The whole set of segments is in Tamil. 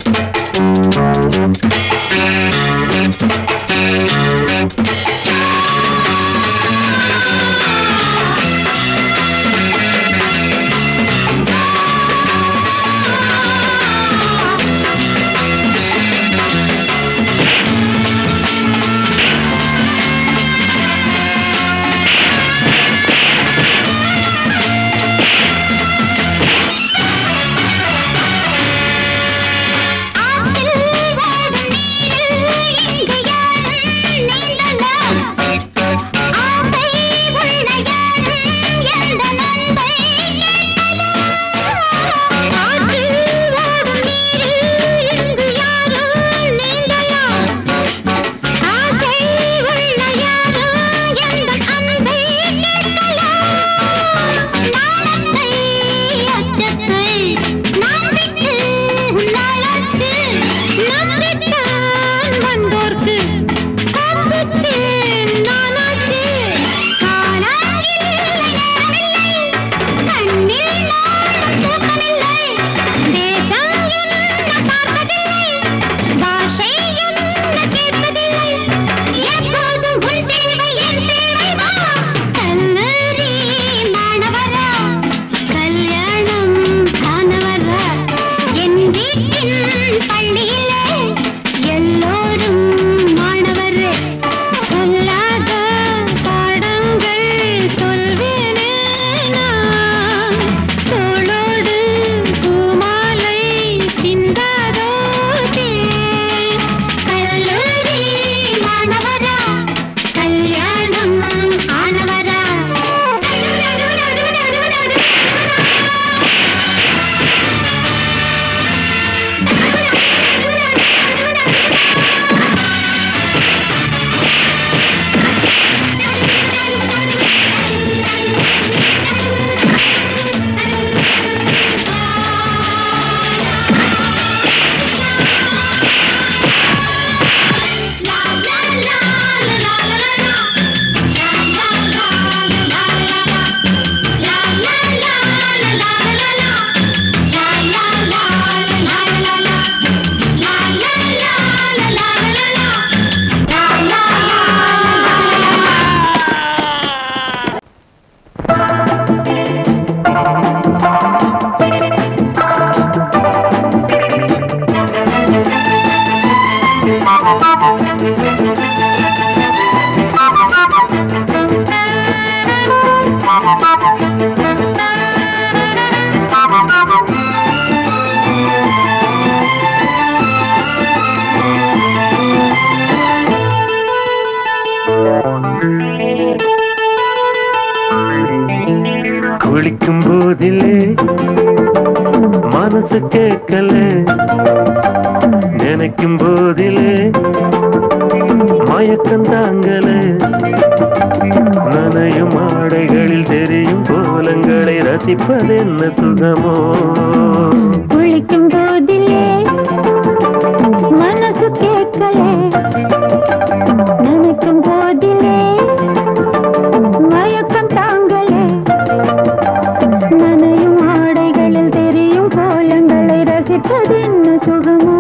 குளிக்கும் போதிலே மனசு கேட்கல நினைக்கும் போதிலே மயக்கம் தாங்கல நனையும் ஆடைகளில் தெரியும் கோலங்களை ரசிப்பதென்ன சுகமோ குளிக்கும் போதிலே மனசு கேட்கலே நினைக்கும் போதிலே மயக்கம் தாங்கலே நனையும் ஆடைகளில் தெரியும் கோலங்களை ரசிப்பது என்ன சுகமோ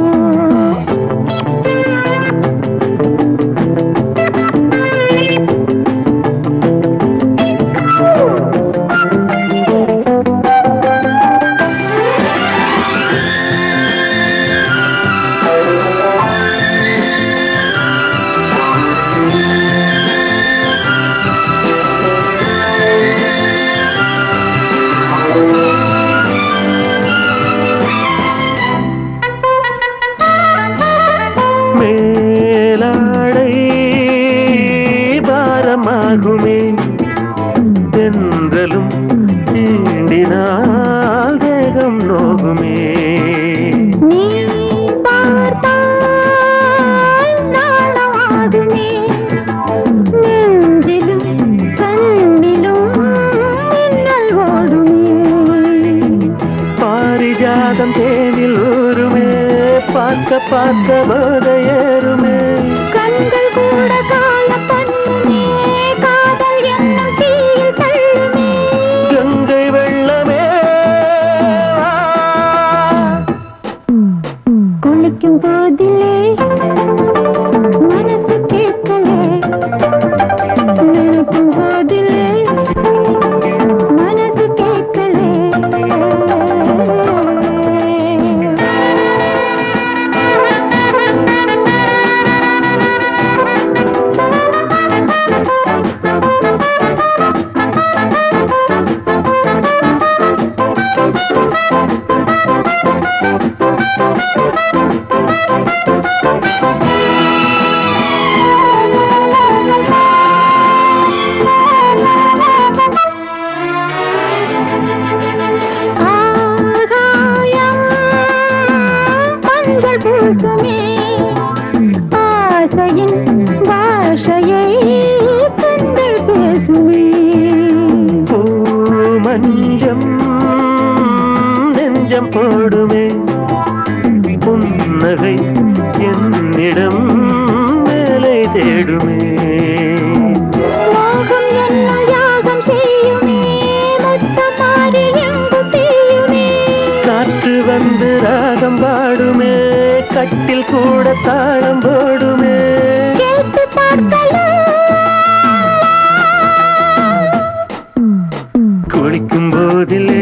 மேலாடை பாரமாகுமே தென்றலும் தீண்டினால் தேகம் நோகுமே நீ பார்த்தால் நாணமாகுமே நெஞ்சிலும் கண்ணிலும் மின்னல் ஓடுமே பாரிஜாதம் தேனில் ஊருமே பார்க்க பார்க்க போதையேறுமே கண்கள் கூட காண பண்ணுமே காதல் என்னும் தீயில் தள்ளுமே கங்கை வெள்ளமே வா. குளிக்கும் போதிலே மனசு கேட்கலே நினைக்கும் போதிலே மனசு கேட்கலே ஆகாயம் மஞ்சள் பூசுமே ஆசையின் பாஷையை கண்கள் பேசுமே மஞ்சம் நெஞ்சம் போடுமே புன்னகை என்னிடம் வேலை தேடுமே மோகம் என்னும் யாகம் செய்யுமே முத்தம் மாறி எங்கு பெய்யுமே காற்று வந்து ராகம் பாடுமே கட்டில் கூட தாளம் போடுமே கேட்டு பார்க்கலாம் குளிக்கும் போதிலே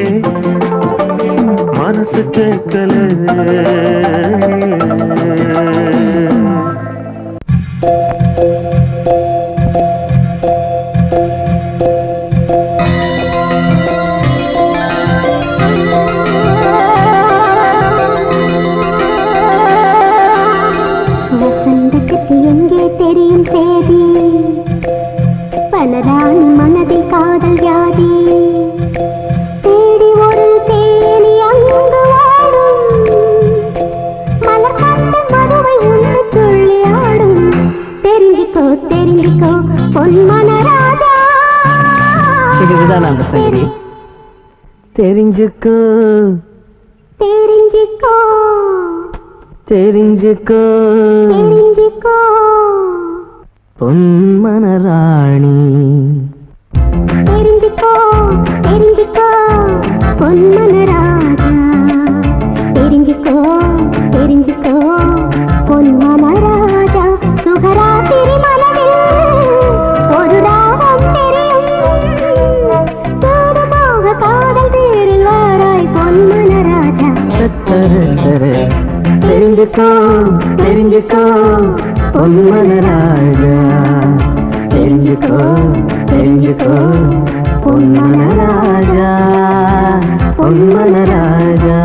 மனசு கேட்கல வசந்தத்துக்கு எங்கே தெரியும் சேதி பலராணி மனதில் காதல் வியாதி தேடி ஒரு தேனி அங்கு வாடும் மலர் காட்டு மதுவை உண்டு துள்ளி ஆடும் தெரிஞ்சுக்கோ தெரிஞ்சுக்கோ பொன்மன ராஜா இதுதான் அந்த சங்கதி தெரிஞ்சுக்கோ தெரிஞ்சுக்கோ தெரிஞ்சுக்கோ தெரிஞ்சுக்கோ பொன்மனராணி தெரிஞ்சுக்கோ தெரிஞ்சுக்கோ பொன்மன ராஜா தெரிஞ்சுக்கோ தெரிஞ்சுக்கோ பொன்மன ராஜா சுகராத்திரி மனதில் ஒரு ராகம் தெரியும் தூது போக காதல் தேரில் வாராய் பொன்மன ராஜா தத்தரத்தர. தெரிஞ்சுக்கோ தெரிஞ்சுக்கோ பொன்மனராஜா தெரிஞ்சுக்கோ தெரிஞ்சுக்கோ பொன்மனராஜா பொன்மனராஜா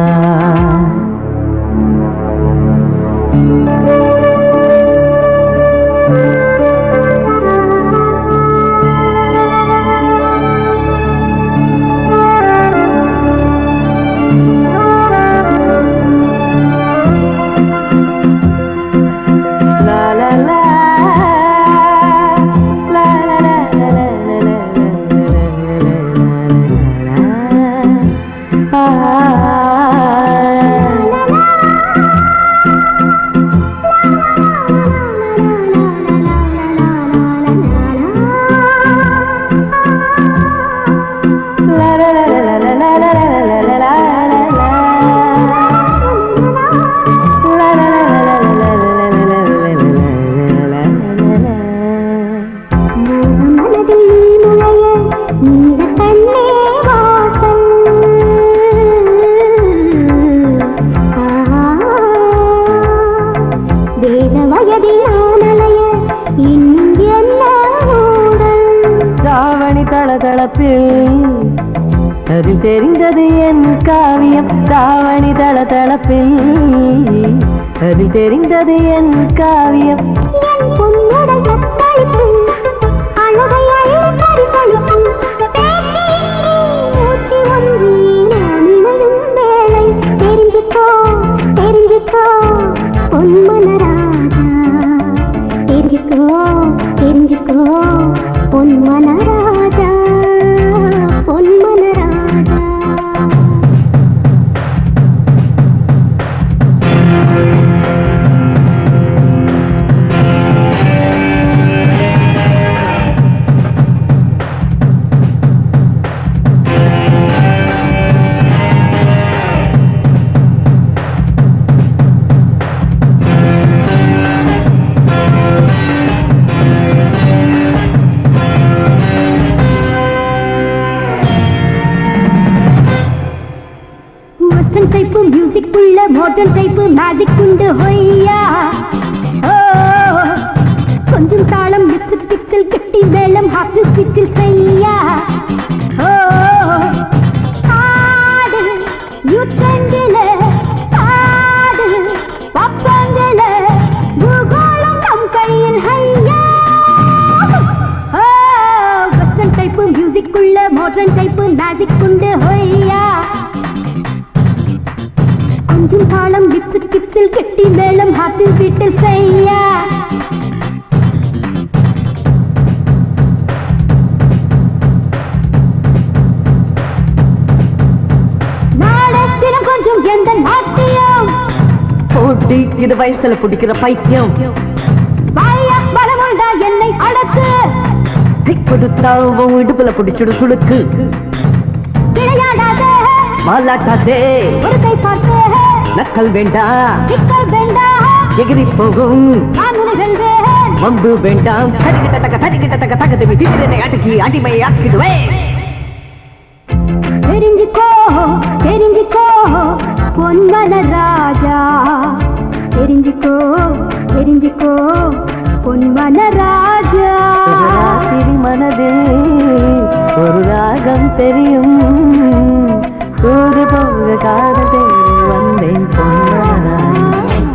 La la la la la la la la la மனதில் நுழைய நீல கண்ணே வாசல் ஆஹா. வேத வயதில் நான் அலைய இன்னும் என்ன ஊடல் தாவணி தளதளப்பில் அதில் தெரிந்தது என் காவியம் தாவணி தளதளப்பில் அதில் தெரிந்தது என் காவியம் என் பொன்னுடல் கத்தளிப்பு அழகை அள்ளி பரிசளிக்கும் பேச்சின்றி மூச்சு ஒன்றி நான் இணையும் வேளை தெரிஞ்சுக்கோ தெரிஞ்சுக்கோ பொன்மனராஜா தெரிஞ்சுக்கோ தெரிஞ்சுக்கோ பொன்மனராஜா பொன்மனராஜா மாடர்ன் டைப் மேஜிக் உண்டு ஹொய்யா ஓ கொஞ்சம் தாளம் மிக்ஸு பிக்சல் கட்டி மேளம் ஹாட்டு சிக்கில் செய்யா ஓ ஆடு யூட்ரெண்டில ஆடு பப்பங்கள பூகோளம் நம் கையில் ஹையா வெஸ்டர்ன் டைப் மியூசிக் உள்ள மாடர்ன் டைப் மேஜிக் உண்டு ஹொய்யா கொஞ்சம் தாளம் விப்ஸு கிப்ஸில் கெட்டி மேளம் ஹாட்டில் வீட்டில் செய்யா நாடத்திலும் கொஞ்சம் எந்த நாட்டியம் போட்டி இது வயசுல பிடிக்கிற பைத்தியம் வாய பலமுண்டா என்னை அடக்கு கை கொடுத்தா உன் இடுப்புல பிடிச்சிடு சுடுக்கு விளையாடாத மாலாட்டாதே ஒரு கை பார்த்து நக்கல் வேண்டாம் சிக்கல் வேண்டாம் எகிரி போகும் நான் உன்னை வெல்வேன் வம்பு வேண்டாம் தடிக்கிட்ட தக்க தடிக்கிட்ட தக்க தக்கத்தை திடீரெனை அடக்கி அடிமை ஆக்கிடுவேன் தெரிஞ்சுக்கோ தெரிஞ்சுக்கோ பொன்மன ராஜா தெரிஞ்சுக்கோ தெரிஞ்சுக்கோ பொன்மன ராஜா ராத்திரி மனதில் ஒரு ராகம் தெரியும் தூது போக காதல் வந்தேன் பொன்னராய்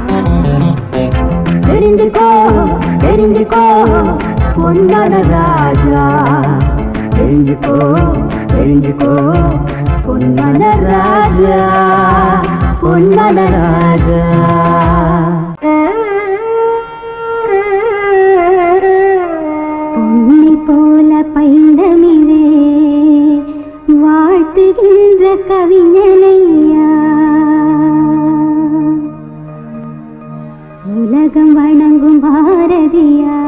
தெரிஞ்சுக்கோ தெரிஞ்சுக்கோ பொன்மன ராஜா தெரிஞ்சுக்கோ தெரிஞ்சுக்கோ பொன்மன ராஜா பொன்மன ராஜா பொன்னி போல பைந்தமிழே வாழ்த்துகின்ற கவிஞனையா உலகம் வணங்கும் பாரதியா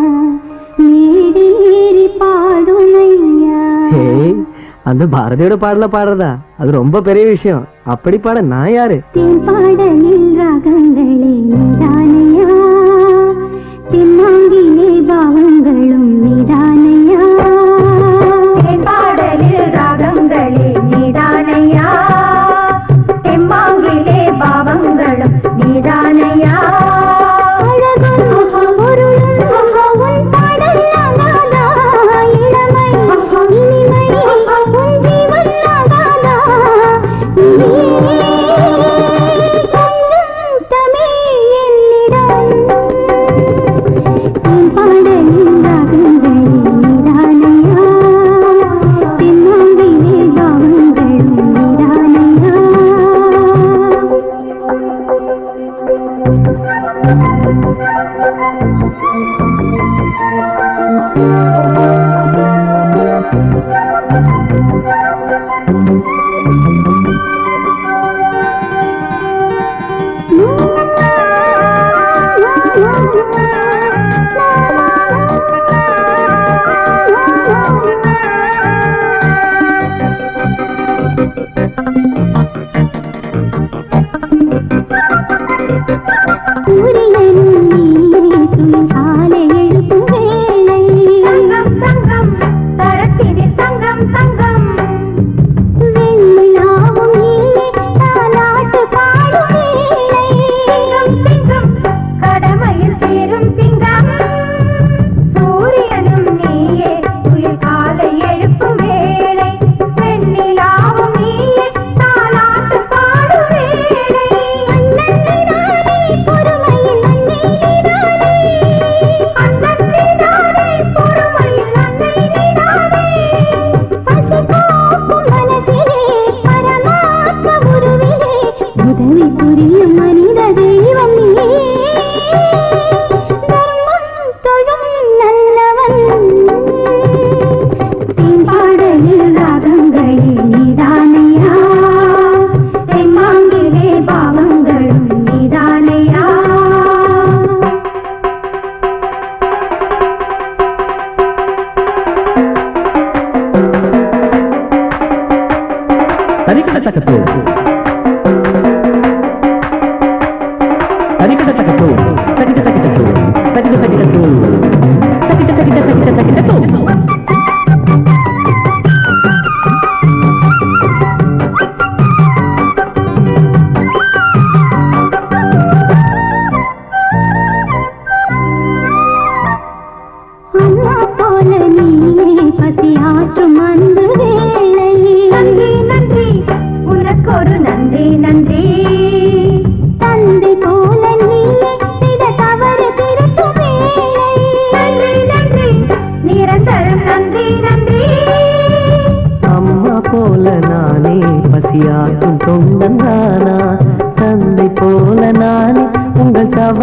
மேடேறி பாடுமையா ஏய், அந்த பாரதியோட பாடல பாடுறதா அது ரொம்ப பெரிய விஷயம் அப்படி பாட நான் யாரு தென் பாடலில் ராகங்களே நீதானையா தென்னாங்கிலே பாவங்களும் நீதானையா தென் பாடலில் ராகங்களே நீதானையா தெம்மாங்கிலே பாவங்களும் நீதானையா அழகும் பொருளும் உன் பாடல் ஆகாதா இளமை இனிமை உன் ஜீவன் ஆகாதா காலை எழுப்பும் வேளை தங்கம் தரத்தினில் தங்கம் தங்கம் வெண்ணிலாவும் நீயே தாலாட்டு பாடும் வேளை சிங்கம் கடமையில் சேரும் சிங்கம் சூரியனும் நீயே உயிர் காலை எழுப்பும் வேளை வெண்ணிலாவும் நீயே தாலாட்டு பாடும் வேளை அண்ணன் பொறுமையில் அன்னை அண்ணன் பொறுமையில் அன்னை பசி போக்கும் மனசிலே பரமாத்ம உருவிலே உதவி புரியும் மனித தெய்வம் நீ தர்மம் தொழும் நல்லவன் தேம்பாடலில் ராகங்களே நீதானையா தெம்மாங்கிலே பாவங்களும் நீதானையா தனிக்கட தக்கத்து தனிக்கட தக்கத்து தக்கிட்ட தக்கிட்டத்து தக்கிட்ட தக்கிட்டத்து தக்கிட்ட தக்கிட்ட தக்கிட்ட தக்கிட்டத்து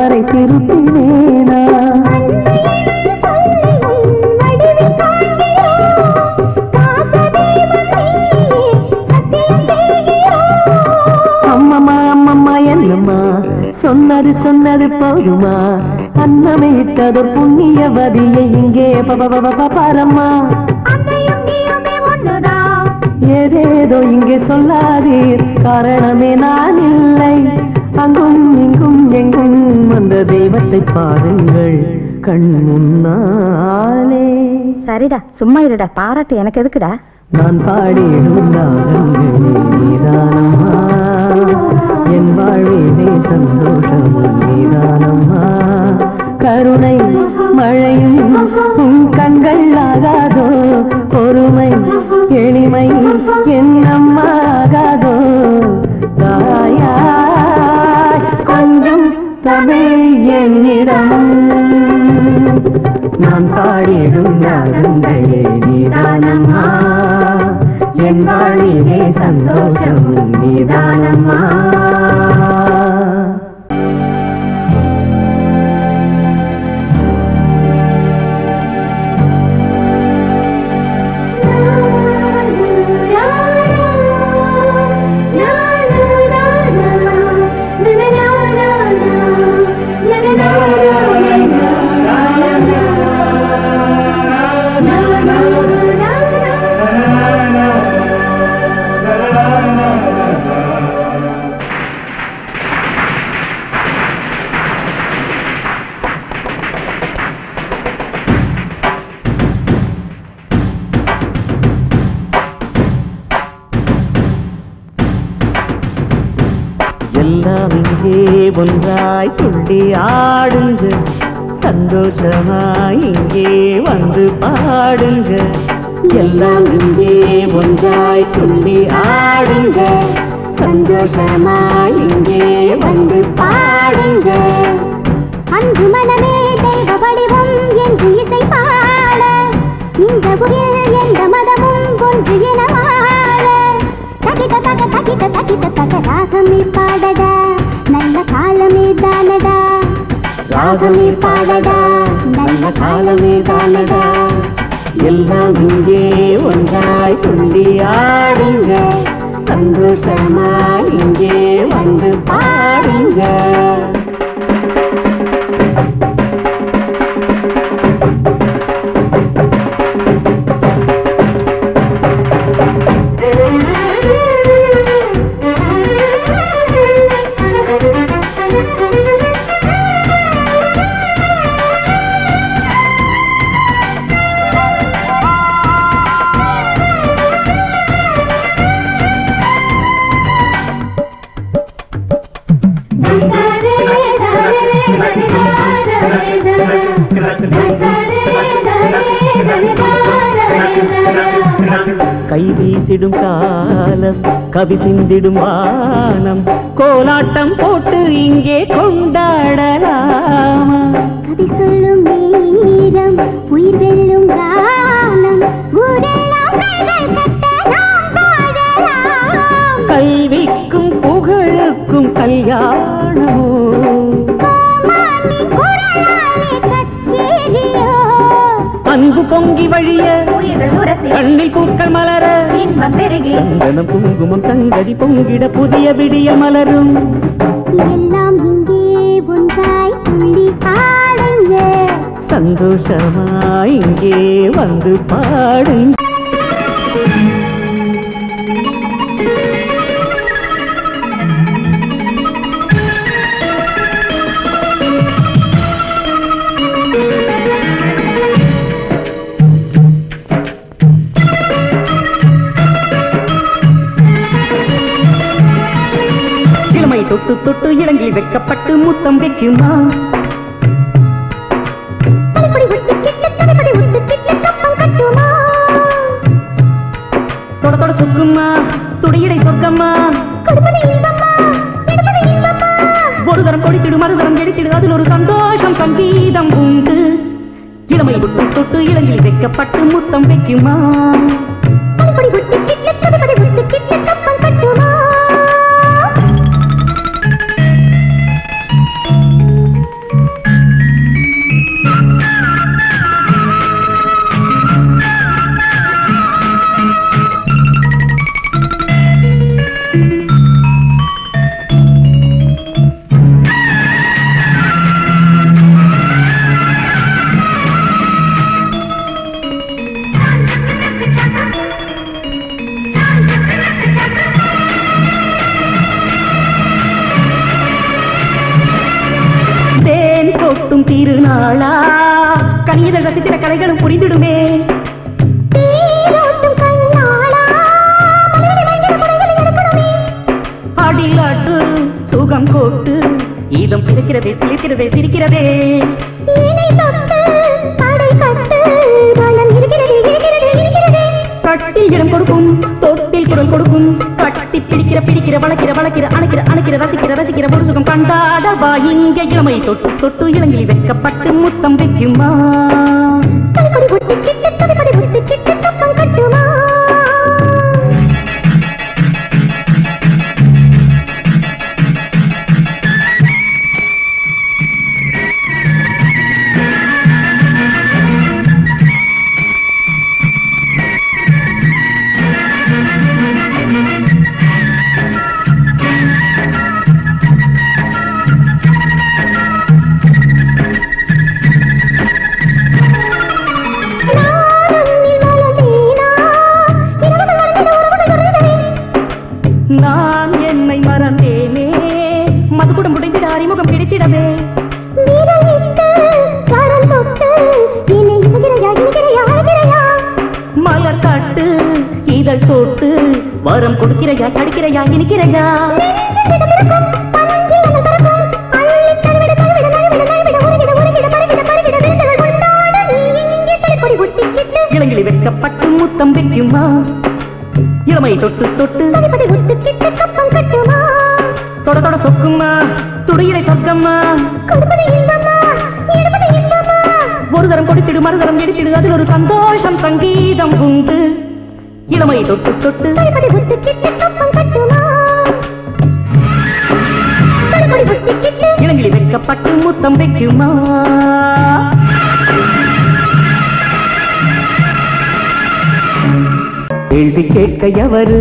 தாமரை திருப்பினேனா அம்மம்மா அம்மம்மா என்னம்மா சொன்னது சொன்னது போதுமா அன்னமே இட்டது புண்ணியவதியை இங்கே ப- ப- ப- ப- பாரம்மா ஏதேதோ இங்கே சொல்லாதீர் காரணமே நான் இல்லை அங்கும் இங்கும் எங்கும் அந்த தெய்வத்தை பாருங்கள் கண் முன்னாலே சரிடா சும்மா இருடா பாராட்டு எனக்கு எதுக்குடா நான் பாடிடும் ராகங்களே நீதானம்மா என் வாழ்விலே சந்தோஷம் நீதானம்மா கருணை மழையும் உன் கண்கள் ஆகாதோ பொறுமை எளிமை என்னம்மா ஆகாதோ தாயாய் கொஞ்சம் தமிழ் என்னிடம் நான் பாடிடும் ராகங்களே நீதானம்மா என் வாழிலே சந்தோஷம் நீதானம்மா எல்லாம் இங்கே ஒன்றாய் துள்ளி ஆடுங்க சந்தோஷமாய் இங்கே வந்து பாடுங்க எல்லாம் இங்கே ஒன்றாய் துள்ளி ஆடுங்க சந்தோஷமாய் இங்கே வந்து பாடுங்க அன்பு மனமே தெய்வ வடிவம் என்று இசை பாட இந்த உயிர் எந்த மதமும் ஒன்று என வாழ தகிட தக தகிட தகிட தக ராகமே பாடடா நல்ல காலமே தானடா ராகமே பாடடா நல்ல காலமே தானடா எல்லாம் இங்கே ஒன்றாய் துள்ளி ஆடுங்க சந்தோஷமாய் இங்கே வந்து பாடுங்க கை வீசிடும் காலம் கவி சிந்திடும் வானம் கோலாட்டம் போட்டு இங்கே கொண்டாடலாமா கவி சொல்லும் நேரம் உயிர் வெல்லும் காலம் ஊரெல்லாம் கைகள் கட்ட நாம் பாடலாம் கல்விக்கும் புகழுக்கும் கல்யாணமோ கோமானி குரலாலே கச்சேரியோ அன்பு பொங்கி வழிய உயிர்கள் உரசி கண்ணில் பூக்கள் மலர இன்பம் பெருகி சந்தனம் குங்குமம் சங்கதி பொங்கிட புதிய விடிய மலரும் எல்லாம் இங்கே ஒன்றாய் துள்ளி ஆடுங்க சந்தோஷமாய் இங்கே வந்து பாடுங்க இளமை தொட்டு தொட்டு இறங்கி வைக்கப்பட்டு முத்தம் வைக்குமா தனிப்படி விட்டு கிட்ட தனிப்படி விட்டு கிட்ட கப்பம் கட்டுமா தொட தொட சொக்குமா துடியடை சொக்கம்மா கொடுப்பது இன்பமா எடுப்பது இன்பமா ஒரு தரம் கொடித்திடு மறுதரம் எடுத்திடு அதில் ஒரு சந்தோஷம் சங்கீதம் உண்டு இளமை தொட்டு தொட்டு இறங்கி வைக்கப்பட்டு முத்தம் வைக்குமா தனிப்படி விட்டு கிட்ட தனிப்படி விட்டு கிட்ட கப்பம் கட்டுமா கொட்டும் திருநாளா கனிதழ் ரசித்திர கலைகளும் புரிந்திடுமே தேரோட்டும் கண்ணாளா மனதில் மயங்கின குறைகளை எடுக்கணுமே அடிலாட்டு சுகம் கொட்டு இதம் பிறக்கிறதே சிலிர்க்கிறதே சிரிக்கிறதே இணை தொட்டு படை கட்டு பலம் இருக்கிறது இருக்கிறது இருக்கிறது கட்டில் இடம் கொடுக்கும் தொட்டில் குரல் கொடுக்கும் கட்டி பிடிக்கிற பிடிக்கிற வளக்கிற வளக்கிற அணைக்கிற அணைக்கிற ரசிக்கிற ரசிக்கிற ஒரு சுகம் கண்டாட வா இங்க இளமை தொட்டு தொட்டு இளங்கில் வெட்கப்பட்டு முத்தம் வைக்குமா தனிப்படி ஒட்டு கிட்டு தனிப்படி ஒட்டு கிட்டு தப்பம் கட்டுமா நான் என்னை மறந்தேனே மதுக்குடம் முடிந்திட அறிமுகம் கிடைத்திடவே மலர் காட்டு இதழ் தொட்டு வரம் கொடுக்கிறையா கடிக்கிறையா இனிக்கிறையா இளங்கிலி வெட்கப்பட்டு முத்தம் வைக்குமா இளமை தொட்டு தொட்டு தொட தொட சொக்குமா துடியிலை சொக்கம்மா ஒரு தரம் கொடுத்திடு மறுதரம் எடுத்திடு அதில் ஒரு சந்தோஷம் சங்கீதம் உண்டு இளமை தொட்டு தொட்டு இளங்கிலி வைக்கப்பட்டு முத்தம் வைக்குமா கேள்வி கேட்க எவரு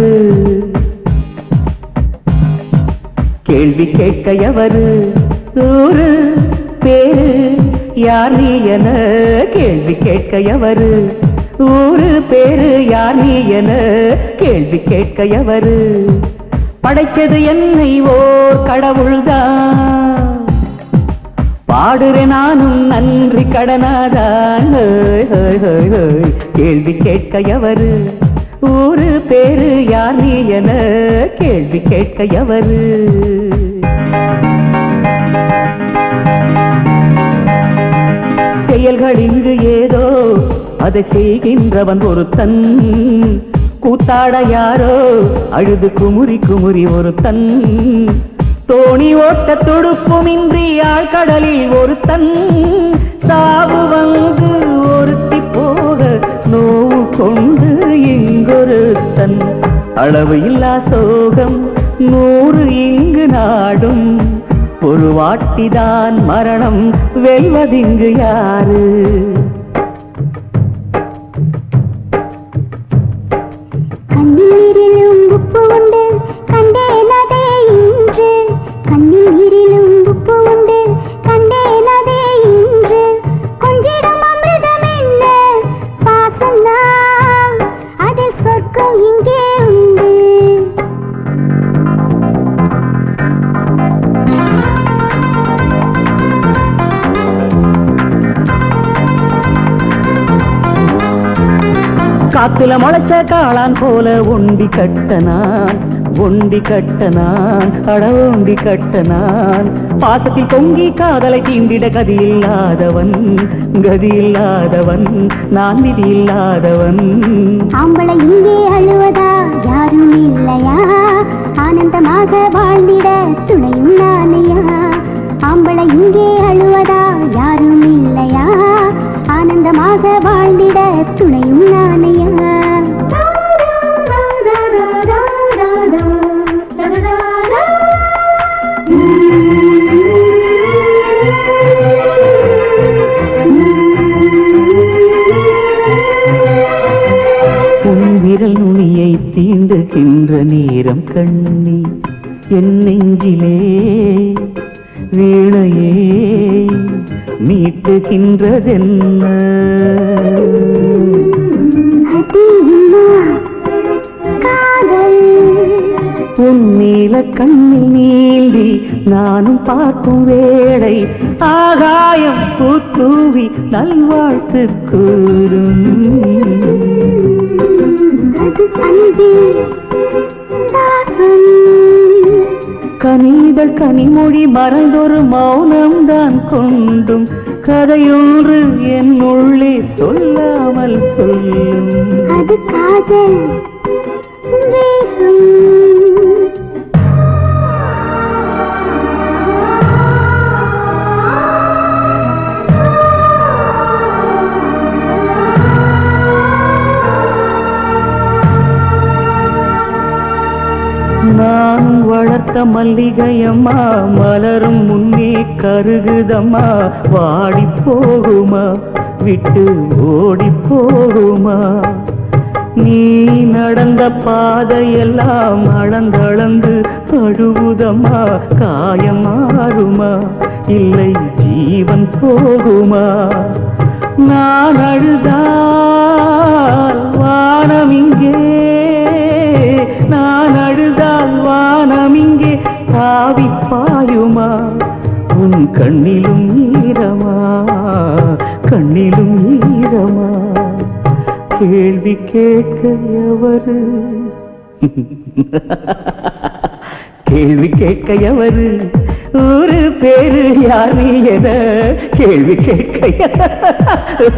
கேள்வி கேட்க எவரு ஊரு பேரு யார் நீ என கேள்வி கேட்க எவரு ஊரு பேரு யார் நீ என கேள்வி கேட்க எவரு படைச்சது என்னை ஓர் கடவுள்தான் பாடுறேன் நானும் நன்றி கடனாதான் ஹோய், ஹோய், ஹோய், ஹோய். கேள்வி கேட்க எவரு ஊரு பேரு யார் நீ என கேள்வி கேட்க எவரு செயல்கள் இங்கு ஏதோ அதை செய்கின்றவன் ஒருத்தன் கூத்தாட யாரோ அழுது குமுறி குமுறி ஒருத்தன் தோணி ஓட்ட துடுப்புமின்றி ஆழ்கடலில் ஒருத்தன் சாவு வந்து ஒருத்தி போக நோவு கொண்டு இங்கொருத்தன் அளவு இல்லா சோகம் நூறு இங்கு நாடும் ஒரு வாட்டிதான் மரணம் வெல்வதிங்கு யாரு கண்ணீரிலும் உப்பு உண்டு கண்டேனதே இன்று கண்ணீரிலும் உப்பு உண்டு கண்டேனதே இன்று கொஞ்சிடும் அமிர்தம் என்ன பாசம்தான் அதில் சொர்க்கம் இங்கே உண்டு காத்துல முளைச்ச காளான் போல ஒண்டி கட்டனான் ஒண்டி கட்டனான் அட ஒண்டி கட்டனான் பாசத்தில் பொங்கி காதலை தீண்டிட கதி இல்லாதவன் கதி இல்லாதவன் நான் விதி இல்லாதவன் ஆம்பளை இங்கே அழுவதா யாரும் இல்லையா ஆனந்தமாக வாழ்ந்திட துணையும் நானையா ஆம்பளை இங்கே அழுவதா யாரும் இல்லையா ஆனந்தமாக வாழ்ந்திட துணையும் நானையா உன் விரல் நுனியை தீண்டுகின்ற நேரம் கண்ணி என் நெஞ்சிலே வீணையே மீட்டுகின்றதென்ன காதல் உன் நீல கண்ணில் நீந்தி நானும் பார்க்கும் வேளை ஆகாயம் பூத்தூவி நல்வாழ்த்து கூறும் அது அன்பே தாகம் கனிதழ் கனிமொழி மறந்தொரு மௌனம்தான் கொண்டும் கதையொன்று என் உள்ளே சொல்லாமல் சொல்லும் அது காதல் வேகம் நான் வளர்த்த மல்லிகையம்மா மலரும் முன்னே கருகுதம்மா வாடி போகுமா விட்டு ஓடி போகுமா நீ நடந்த பாதையெல்லாம் அளந்தளந்து அழுவுதம்மா காயமாறுமா இல்லை ஜீவன் போகுமா நான் அழுதால் வானம் இங்கே நான் அழுதால் வானம் இங்கே தாவி பாயுமா உன் கண்ணிலும் ஈரமா கண்ணிலும் ஈரமா கேள்வி கேட்க எவரு கேள்வி கேட்க எவரு ஒரு பேரு யார் நீ என கேள்வி கேட்க எவரு?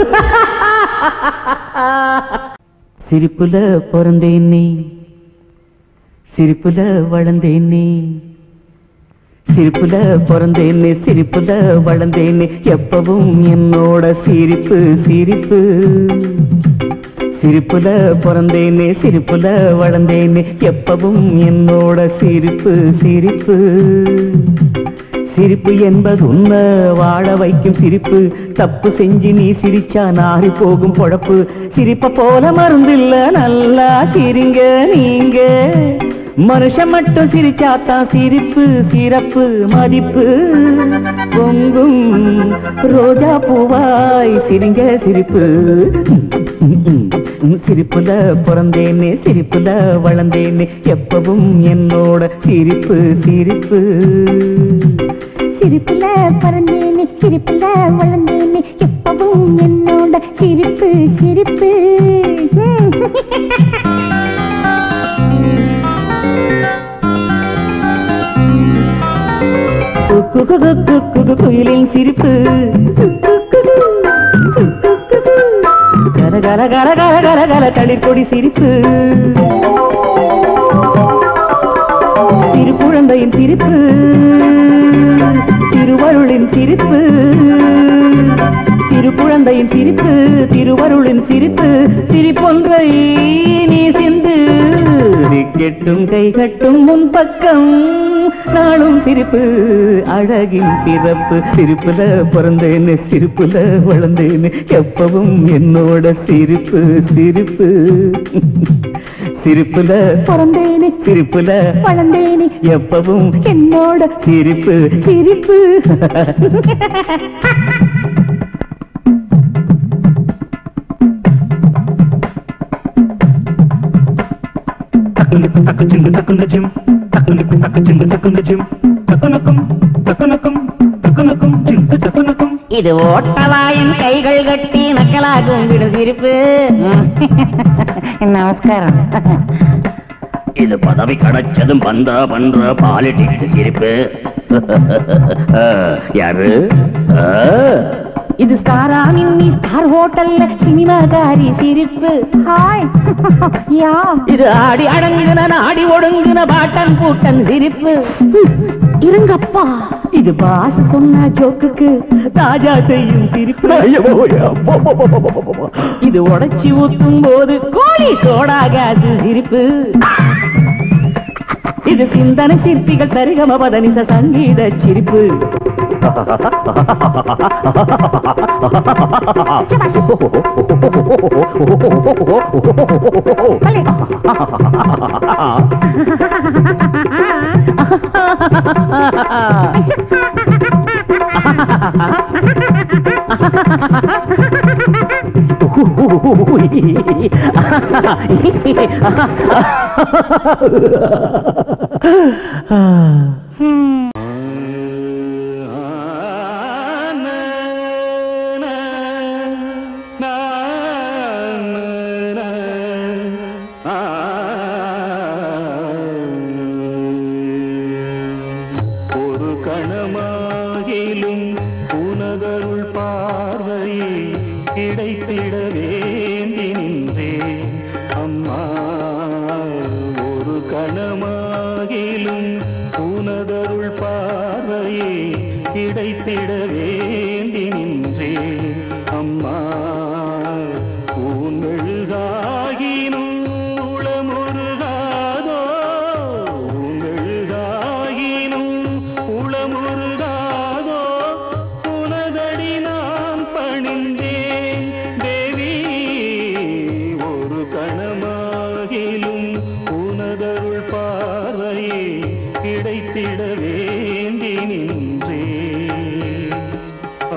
சிரிப்புல பிறந்தேன் நீ சிரிப்புல வளர்ந்தேன் நீ சிரிப்புல பிறந்தேன்னு சிரிப்புல வளர்ந்தேன்னு எப்பவும் என்னோட சிரிப்பு சிரிப்பு சிரிப்புல பிறந்தேன்னு சிரிப்புல வளர்ந்தேன்னு எப்பவும் என்னோட சிரிப்பு சிரிப்பு சிரிப்பு என்பது உன்னை வாழ வைக்கும் சிரிப்பு தப்பு செஞ்சு நீ சிரிச்சா நாரி போகும் பொழப்பு சிரிப்ப போல மருந்தில்ல நல்லா சிரிங்க நீங்க மனுஷன் மட்டும் சிரிச்சாத்தான் சிரிப்பு சிறப்பு மதிப்பு பொங்கும் ரோஜா பூவாய் சிரிங்க சிரிப்பு சிரிப்புல பிறந்தேன்னு சிரிப்புல வளர்ந்தேன்னு எப்பவும் என்னோட சிரிப்பு சிரிப்பு சிரிப்புல பறந்தேனே சிரிப்புல வளர்ந்தேனே எப்பவும் என்னோட சிரிப்பு சிரிப்பு குக்கு குக்கு குக்கு குயிலின் சிரிப்பு கர கர கர கர கர கர தளிர்கொடி சிரிப்பு திருக்குழந்தையின் சிரிப்பு திருவருளின் சிரிப்பு திருக்குழந்தையின் சிரிப்பு திருவருளின் சிரிப்பு சிரிப்பொன்றை நீ சிந்து கெட்டும் கை கட்டும் முன் பக்கம் நாளும் சிரிப்பு அழகின் பிறப்பு சிரிப்புல பிறந்தேன்னு சிரிப்புல வளர்ந்தேன்னு எப்பவும் என்னோட சிரிப்பு சிரிப்பு சிரிப்புல பிறந்தேனே சிரிப்புல வளர்ந்தேனே எப்பவும் என்னோட சிரிப்பு சிரிப்பு తక్కునకు తక్కు చింగు తక్కున జిమ్ తక్కునకు తక్కు చింగు తక్కున జిమ్ తక్కునకం తక్కునకం తక్కునకం జింగు తక్కునకం இது ஓட்டவாயின் கைகள் கட்டி நக்கலாகும் விடும் சிரிப்பு நமஸ்காரம் இது பதவி கிடைச்சதும் பண்ற பண்ற பாலிடிக்ஸ் சிரிப்பு யாரு ஆ, இது ஸ்டாரா மின்னி ஸ்டார் ஹோட்டல்ல சினிமாகாரி சிரிப்பு ஹாய் யா இது ஆடி அடங்குன நாடி ஒடுங்குன பாட்டன் கூட்டன் சிரிப்பு இருங்கப்பா இது பாஸ் சொன்ன ஜோக்குக்கு தாஜா செய்யும் சிரிப்பு இது உடைச்சி ஊத்தும் போது கோழி சோடா காசு சிரிப்பு இது சிந்தனை சிற்பிகள் சரிகம பதனிச சங்கீத சிரிப்பு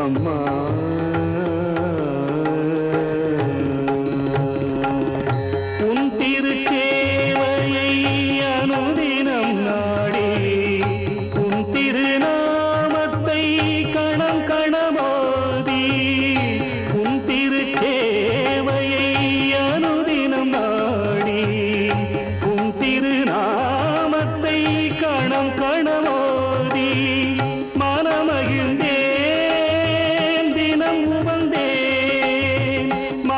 அம்மா உன் திருச்சேவையை அனுதினம் நாடி உன் திருநாமத்தை கணம் கணமோதி உன் திருச்சேவையை அனுதினம் நாடி உன் திருநாமத்தை கணம் கணமோதி மனமகிழ்ந்தேன் தினம் உவந்தேன்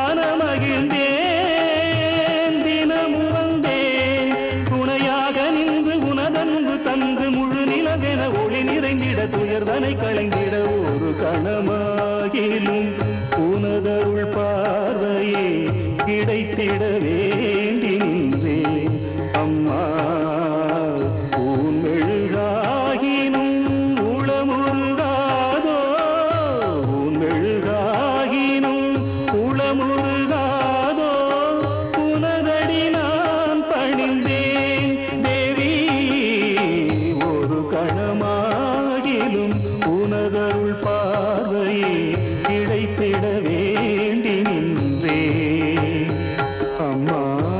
மனமகிழ்ந்தேன் தினம் உவந்தேன் துணையாக நின்று உனதன்பு தந்து முழு நிலவென ஒளி நிறைந்திட துயர்தனை களைந்திட ஒரு கணமாகிலும் உனதருள் பார்வையே கிடைத்திட வேண்டி நின்றேன் அம்மா உன் மெழுகாகினும் உளமுருகாதோ உன் மெழுகாகினும் உளமுருகாதோ உனதடி நான் பணிந்தேன் தேவி ஒரு கணமாகிலும் உனதருள் பார்வையே கிடைத்திட வேண்டி நின்றேன் அம்மா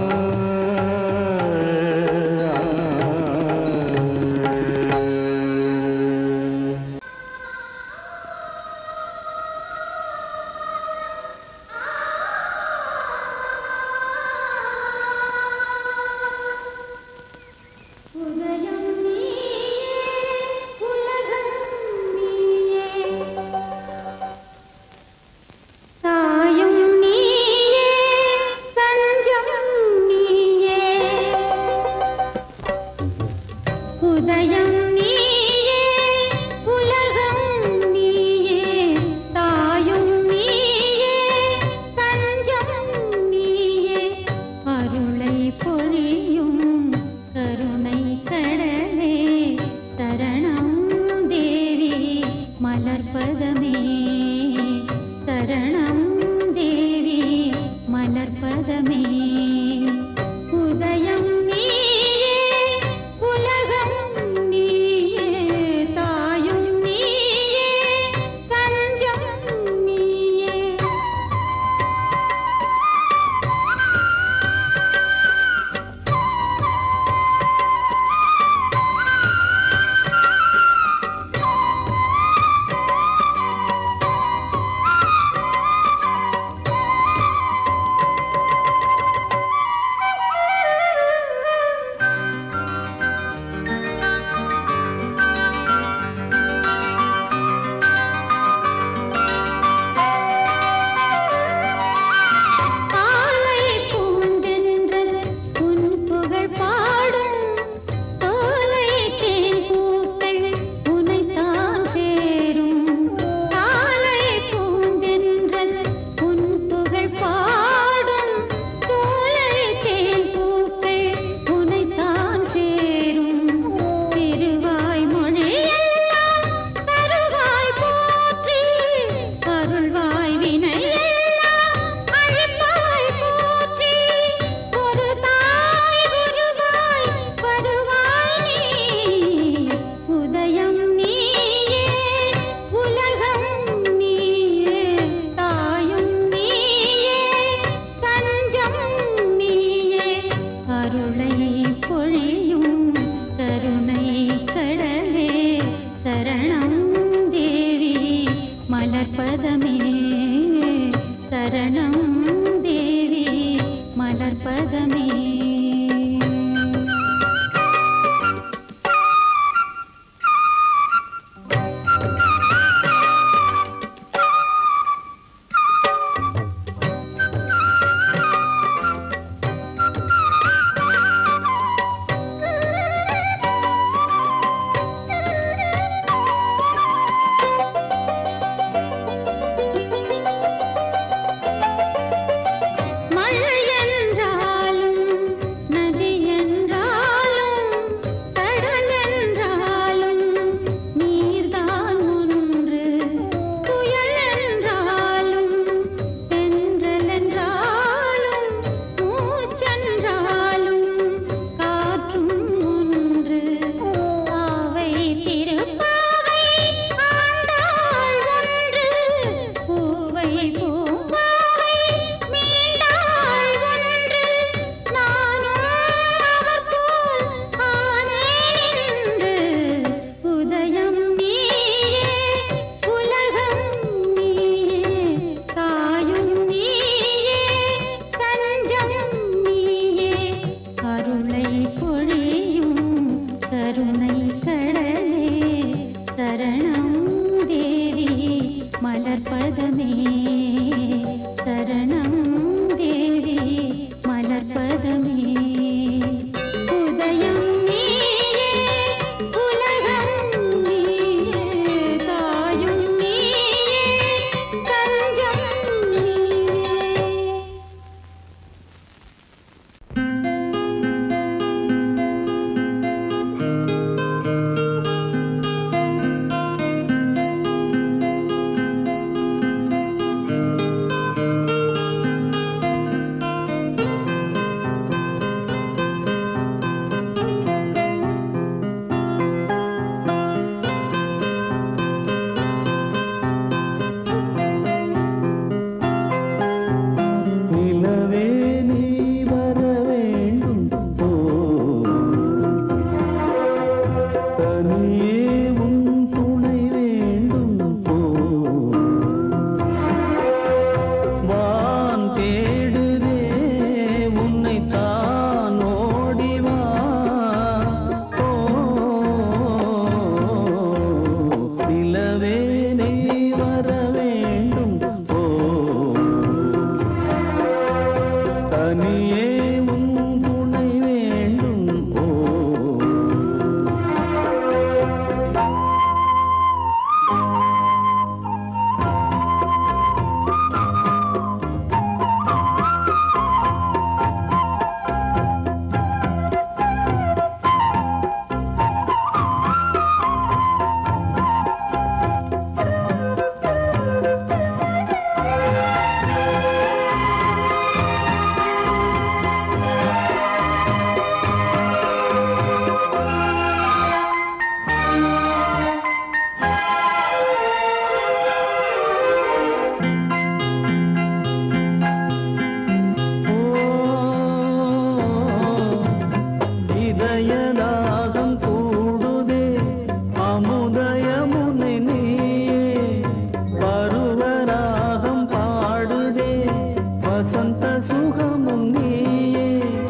உதயம் நீயே உலகம் நீயே தாயும் நீயே தஞ்சம் நீயே உதயம் நீயே உலகம் நீயே தாயும் நீயே தஞ்சம் நீயே அருளை பொழியும் கருணை கடலே சரணம் தேவி மலர்பதமே சரணம் தேவி மலர்பதமே உதயம் நீயே உலகம் நீயே தாயும் நீயே தஞ்சம் நீயே காலை பூண்டென்றல் உன் புகழ் பாடும் சோலை தேன் பூக்கள் உனைத்தான் சேரும் காலை பூண்டென்றல் உன் புகழ் பாடும் சோலை தேன் பூக்கள் உனைத்தான் சேரும் திருவாய் மொழியெல்லாம் தருவாய் போற்றி அருள்வாய் வினையெல்லாம் அழைப்பாய் போற்றி ஒரு தாய் குருவாய் வருவாய் நீ உதயம் நீயே உலகம் நீயே தாயும் நீயே தஞ்சம் நீயே அருளை பொழியும் கருணை கடலே சரணம் தேவி மலர்பதமே சரணம் தேவி மலர்பதமே மலர்பதமே சரணம் தேவி மலர்பதமே உதயம் நீயே உலகம் நீயே தாயும் நீயே தஞ்சம் நீயே நிலவே நீ வர வேண்டும் போ தனியே உன் துணை வேண்டும் போ வான் தேடுதே உன்னை தான் ஓடிவா ஓ நிலவே நீ வர வேண்டும் போ தனியே உன் துணை வேண்டும் ஓ இதயதாகம் கூடுதே அமுதயமுனை நீயே பருவராகம் பாடுதே வசந்த சுகமும் நீயே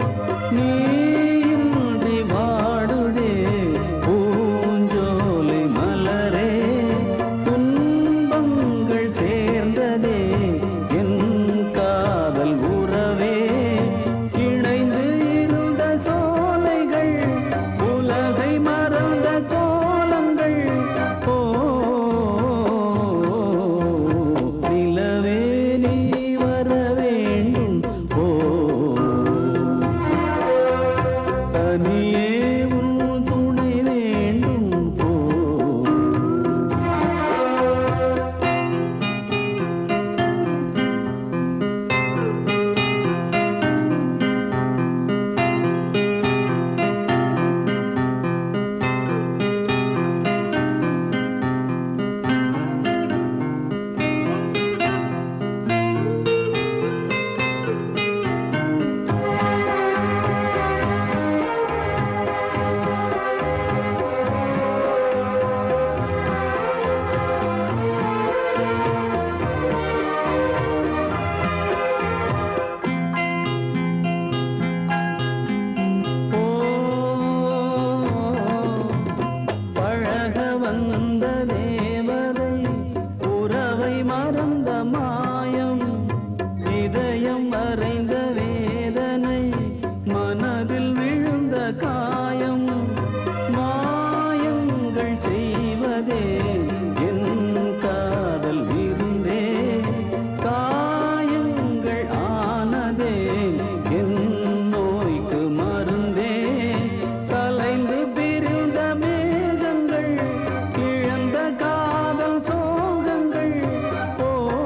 நீயின்றி வாடுதே பூஞ்சோலை மலரே துன்பங்கள் சேர்ந்ததே என் காதல் உறவே இணைந்து இருந்த சோலைகள் உலகை மறந்த கோலங்கள் ஓ நிலவே நீ வர வேண்டும் ஓ தனியே உன் துணை வேண்டும் ஓ பழக வந்த தேவதை உறவை மறந்த மாயம் இதயம் வரைந்த வேதனை மனதில் விழுந்த காயம் மாயங்கள் செய்வதே என் காதல் விருந்தே காயங்கள் ஆனதே என் நோய்க்கு மருந்தே கலைந்து பிரிந்த மேகங்கள் இழந்த காதல் சோகங்கள் ஓ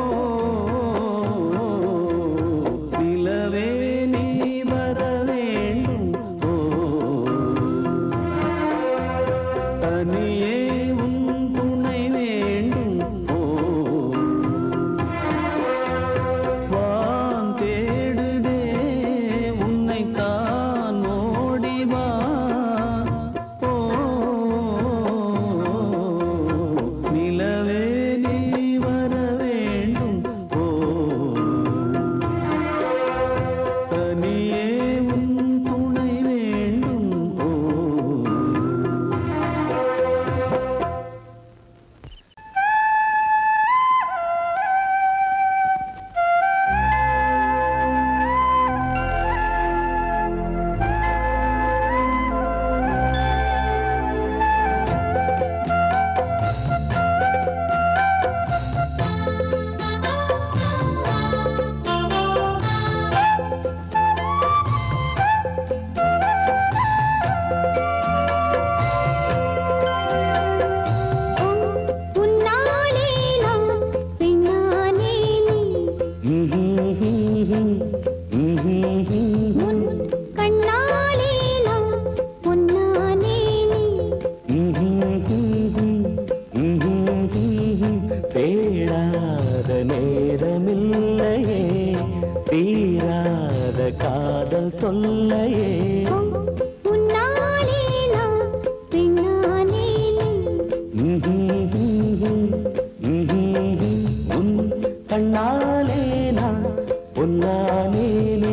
கண்ணாலே நான் பொன்னானேனே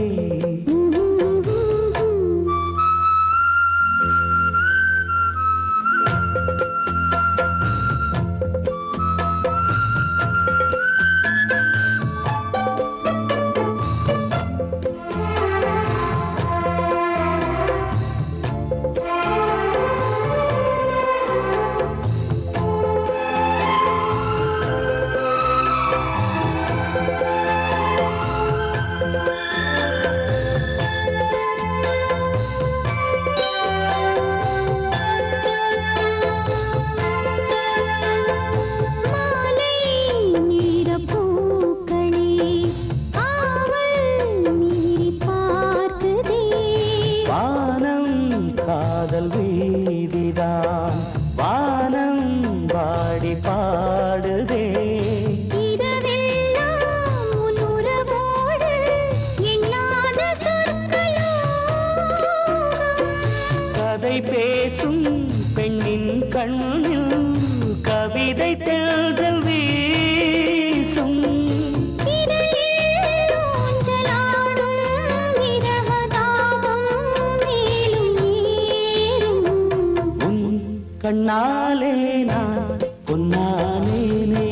மாலை நீரப் பூக்களே ஆவல் மீறி பார்க்குதே வானம் காதல் வீதிதான் வானம் வாடி பாடுதே இரவெல்லாம் உன் உறவோடு எண்ணாத சொற்களோகம் கதை பேசும் பெண்ணின் கண்ணில் கவிதை தேடல் வீசும் இடையில் ஊஞ்சலாடும் இரவதாகம் மேலும் ஏறும் உன் கண்ணாலே நான் பொன்னானேனே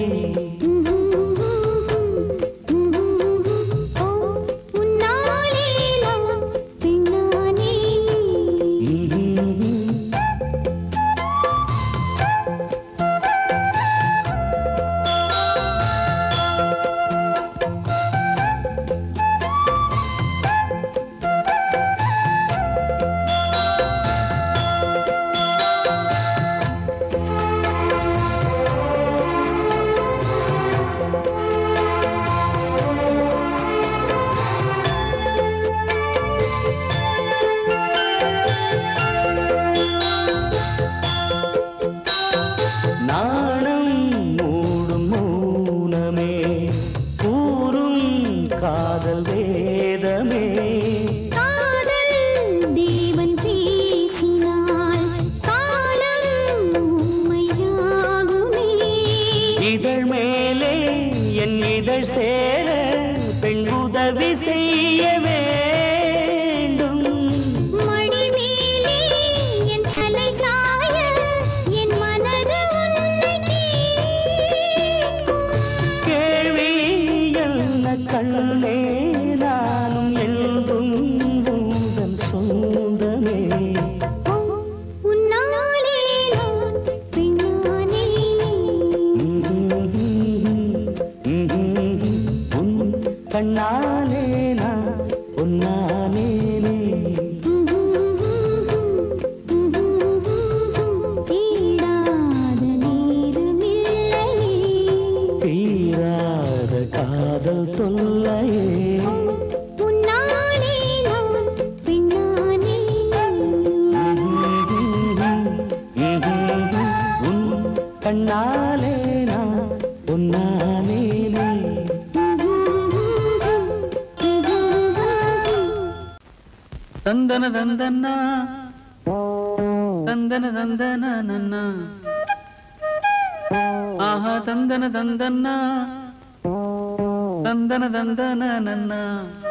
ஓ உன்னாலே நான் பெண்ணானே நாணம் மூடும் மௌனமே கூறும் காதல் வேதமே காதல் தேவன் பேசினால் காலம் உண்மையாகுமே இதழ் மேலே என் இதழ் சேர பெண் உதவி செய்ய வேண்டும் மடி மேலே என் தலை சாய என் மனது உன்னை கேட்கும். கேள்வி என்ன கண்ணே நானும் எழுதும் உந்தன் சொந்தமே ஓ, உன்னாலே நான் பெண்ணானே உன் கண்ணாலே நான் பொன்னானேனே தேடாத நேரமில்லை தீராத காதல் தொல்லையே உன்னாலே நான் பெண்ணானே உன் கண்ணாலே நான் பொன்னானேனே தந்தன தந்தன்னா தந்தன தந்தன நன்னா ஆஹா தந்தன தந்தன்னா தந்தன தந்தன நன்னா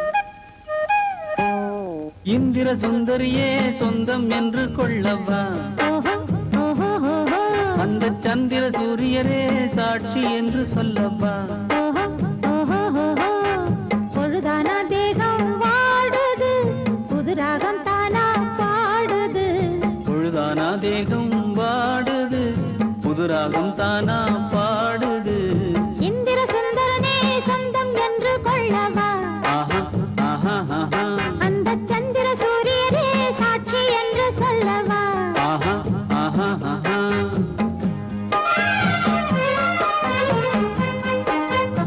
இந்திர சுந்தரியே சொந்தம் என்று கொள்ளவா ஓஹோ ஓஹோ ஓஹோ அந்த சந்திர சூரியரே சாட்சி என்று சொல்லவா ஓஹோ ஓஹோ ஓஹோ பொழுதானா தேகம் வாடுது புது ராகம் தானா பாடுது பொழுதானா தேகம் வாடுது புதுராகம் தானா பாடுது இந்திர சுந்தரனே சொந்தம் என்று கொள்ளவா ஆஹா ஆஹா ஆஹா அந்த சந்திர சூரியரே சாட்சி என்று சொல்லவா ஆஹா ஆஹா ஆஹா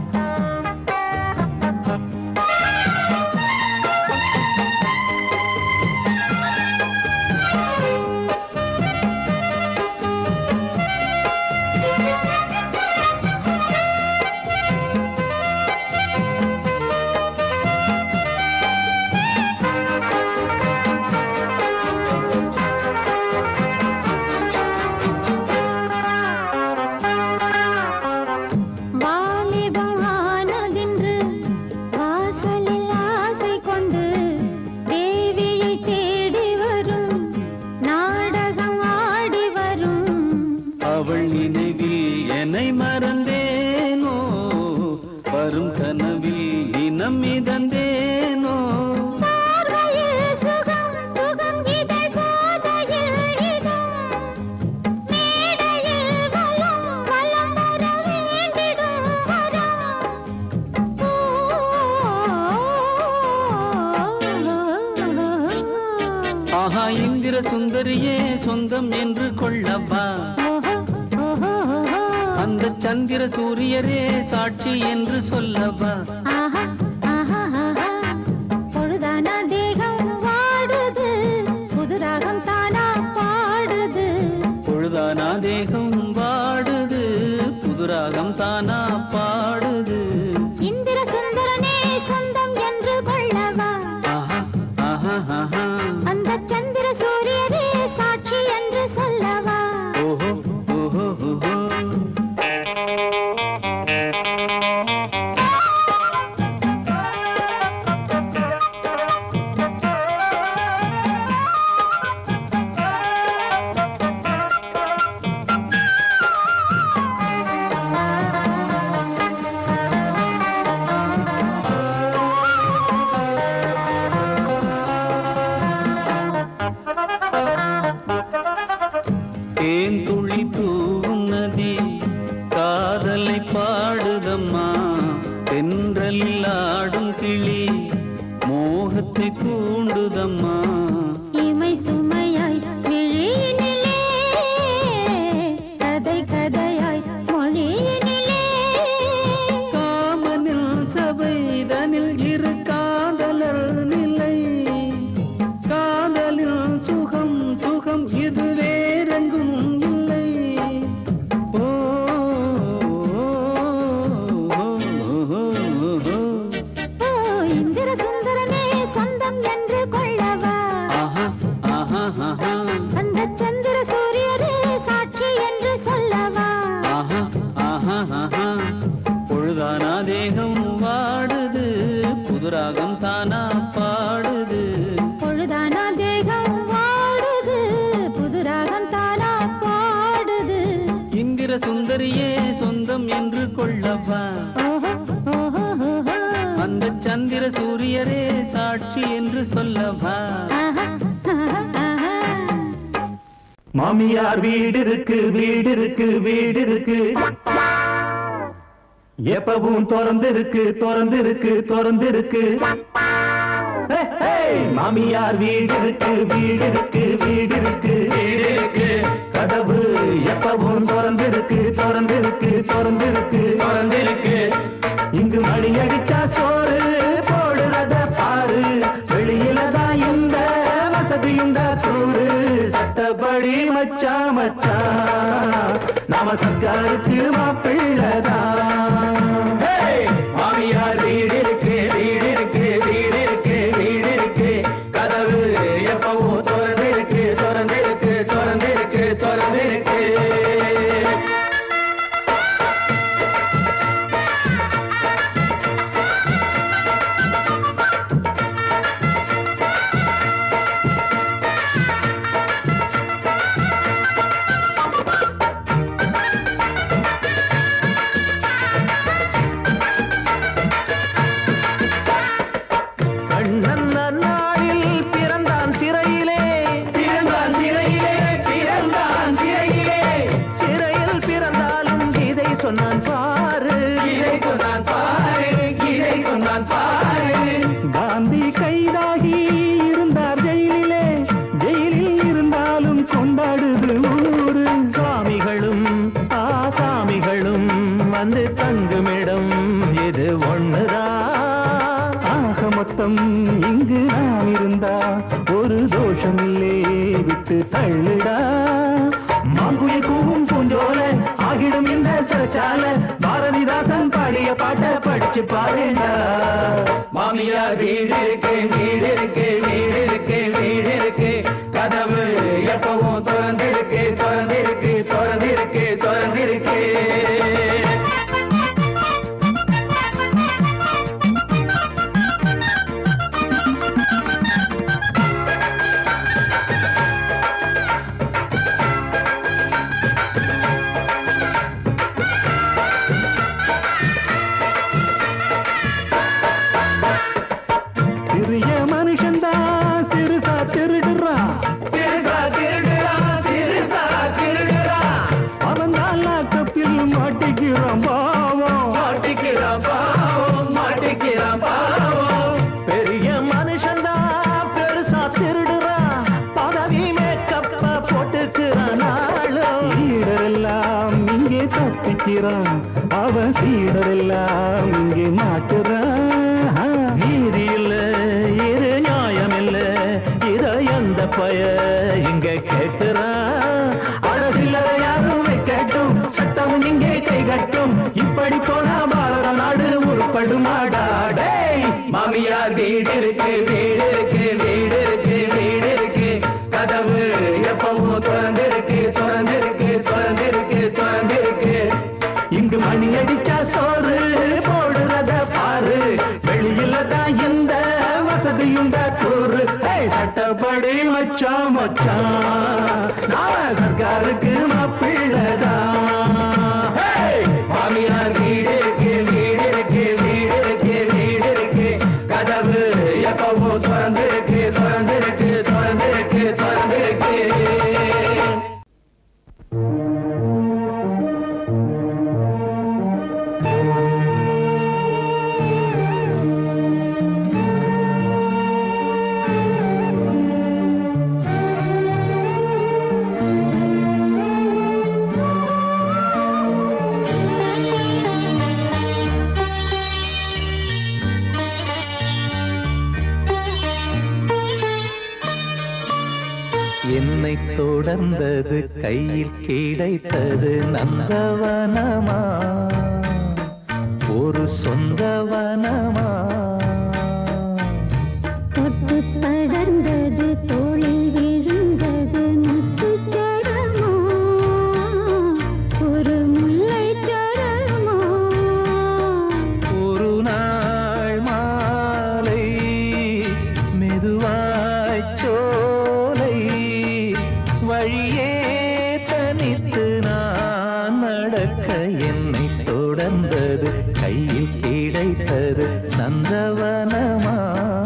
வரும் கனவில் தினம் மிதந்தேனோ பார்வையில் சுகம் சுகம் இதழ் போதையில் இதம் மேடையில் வலம் வலம் வர வேண்டிடும் வரம் ஆஹா இந்திர சுந்தரியே சொந்தம் என்று கொள்ளவா அந்த சந்திர சூரியரே சாட்சி என்று சொல்லவா ஆஹா, ஆஹா, ஆஹா. பொழுதானா தேகம் வாடுது புது ராகம் தானா பாடுது பொழுதானா தேகம் வாடுது புதுராகம் தானா பாடுது இந்திர சுந்தரனே சொந்தம் என்று கொள்ளவா ஆஹா ஆஹா ஆஹா அந்த சந்திர சூரியரே சாட்சி என்று சொல்லவா ஓஹோ ஓஹோ ஓஹோ தேன் துளி தூவும் நதி காதலை பாடுதம்மா தென்றலில் ஆடும் கிளி மோகத்தை தூண்டுதம்மா இமை சுமையாய் விழியினிலே கதை கதையாய் மொழியினிலே காமனில் சபைதனில் இரு காதலர் நிலை காதலில் சுகம் சுகம் இது வேறெங்கும் இல்லை ஓ, ஓ, ஓ, ஓ, ஓ. ஓ இந்திர சுந்தரனே சொந்தம் என்று கொள்ளவா ஆஹா ஆஹா ஆஹா அந்த சந்திர சூரியரே சாட்சி என்று சொல்லவா ஆஹா ஆஹா ஆஹா பொழுதானா தேகம் வாடுது புதுராகம் தானா பாடுது பொழுதானா தேகம் வாடுது புது ராகம் தானா பாடுது இந்திர சுந்தரியே சொந்தம் என்று கொள்ளவா ஓஹோ ஓஹோ ஓஹோ அந்த சந்திர சூரியரே சாட்சி என்று சொல்லவா ஆஹா ஆஹா ஆஹா மாமியார் வீடு இருக்கு வீடு இருக்கு வீடு இருக்கு எப்பவும் திறந்து இருக்கு திறந்து இருக்கு திறந்து இருக்கு ஹே, ஹே! மாமியார் வீடு இருக்கு வீடு இருக்கு வீடு இருக்கு வீடு இருக்கு கதவு எப்பவும் திறந்து இருக்கு திறந்து இருக்கு திறந்து இருக்கு திறந்து இருக்கு இங்கு மணி அடிச்சா சோறு போடுறத பாரு வெளியில தான் இந்த வசதி இந்த சூடு சட்டப்படி மச்சா மச்சா நாம சர்க்காருக்கு மாப்பிள்ளதான் மாமியார் வீடு இருக்கு வீடு இருக்கு வீடு இருக்கு வீடு இருக்கு கதவு எப்பவும் திறந்து இருக்கு திறந்து இருக்கு திறந்து இருக்கு திறந்து இருக்கு கண்ணன் நாளில் பிறந்தான் சிறையிலே பிறந்தான் சிறையிலே பிறந்தான் சிறையிலே சிறையில் பிறந்தாலும் இதை சொன்னான் பாரு இதை சொன்னான் பாரு இதை சொன்னான் பாரு காந்தி கைதாகி இருந்தார் ஜெயிலிலே ஜெயிலில் இருந்தாலும் கொண்டாடுது ஊரு சாமிகளும் ஆசாமிகளும் வந்து தங்குமிடம் இது ஒண்ணுதான் ஆக மொத்தம் இங்கு நான் இருந்தா ஒரு தோஷம் இல்லே விட்டு தள்ளுடா மாங்குய கூவும் பூஞ்சோல ஆகிடும் இந்த சிறச்சால பாரதிதாசன் பாடிய பாட்டை படிச்சு பாருடா மாமியார் வீடு இருக்கு வீடு இருக்கு வீடு இருக்கு வீடு இருக்கு கதவு எப்பவும் திறந்திருக்கு திறந்திருக்கு திறந்திருக்கு திறந்திருக்கு மாட்டுறான் நீதி இல்ல இது நியாயம் இல்ல இத எந்த பய இங்க கேட்கிறான் அரசியலை யாரும் வைக்கட்டும் சட்டம் இங்கே கை கட்டும் இப்படி போனா பாரத நாடு உருப்படுமாடா டேய் மாமியார் வீடு இருக்கு வீடு இருக்கு வீடு இருக்கு வீடு இருக்கு கதவு எப்பவும் திறந்திருக்கு திறந்திருக்கு திறந்திருக்கு திறந்திருக்கு இங்கு மணி அடிச்சா சோறு போடுறத பாரு வெளியில தான் இந்த வசதியுண்ட கூறு ஏய், சட்டப்படி மச்சான் மச்சான் நான் சர்க்காருக்கு மாப்பிள்ளதான் ஏய், மாமியார் வீடு இருக்கு வீடு இருக்கு வீடு இருக்கு வீடு இருக்கு கதவு எப்பவும் திறந்திருக்கு திறந்திருக்கு திறந்திருக்கு திறந்திருக்கு என்னை தொடர்ந்தது கையில் கிடைத்தது நந்தவனமா ஒரு சொந்தவனமா தொட்டு படர்ந்தது தோளில் விழுந்தது முத்துச்சரமோ ஒரு முல்லைச் சரமோ ஒரு நாள் மாலை மெதுவாய் சோலை வழியே தனித்து நான் நடக்க என்னை தொடர்ந்தது கையில் கிடைத்தது நந்தவனமா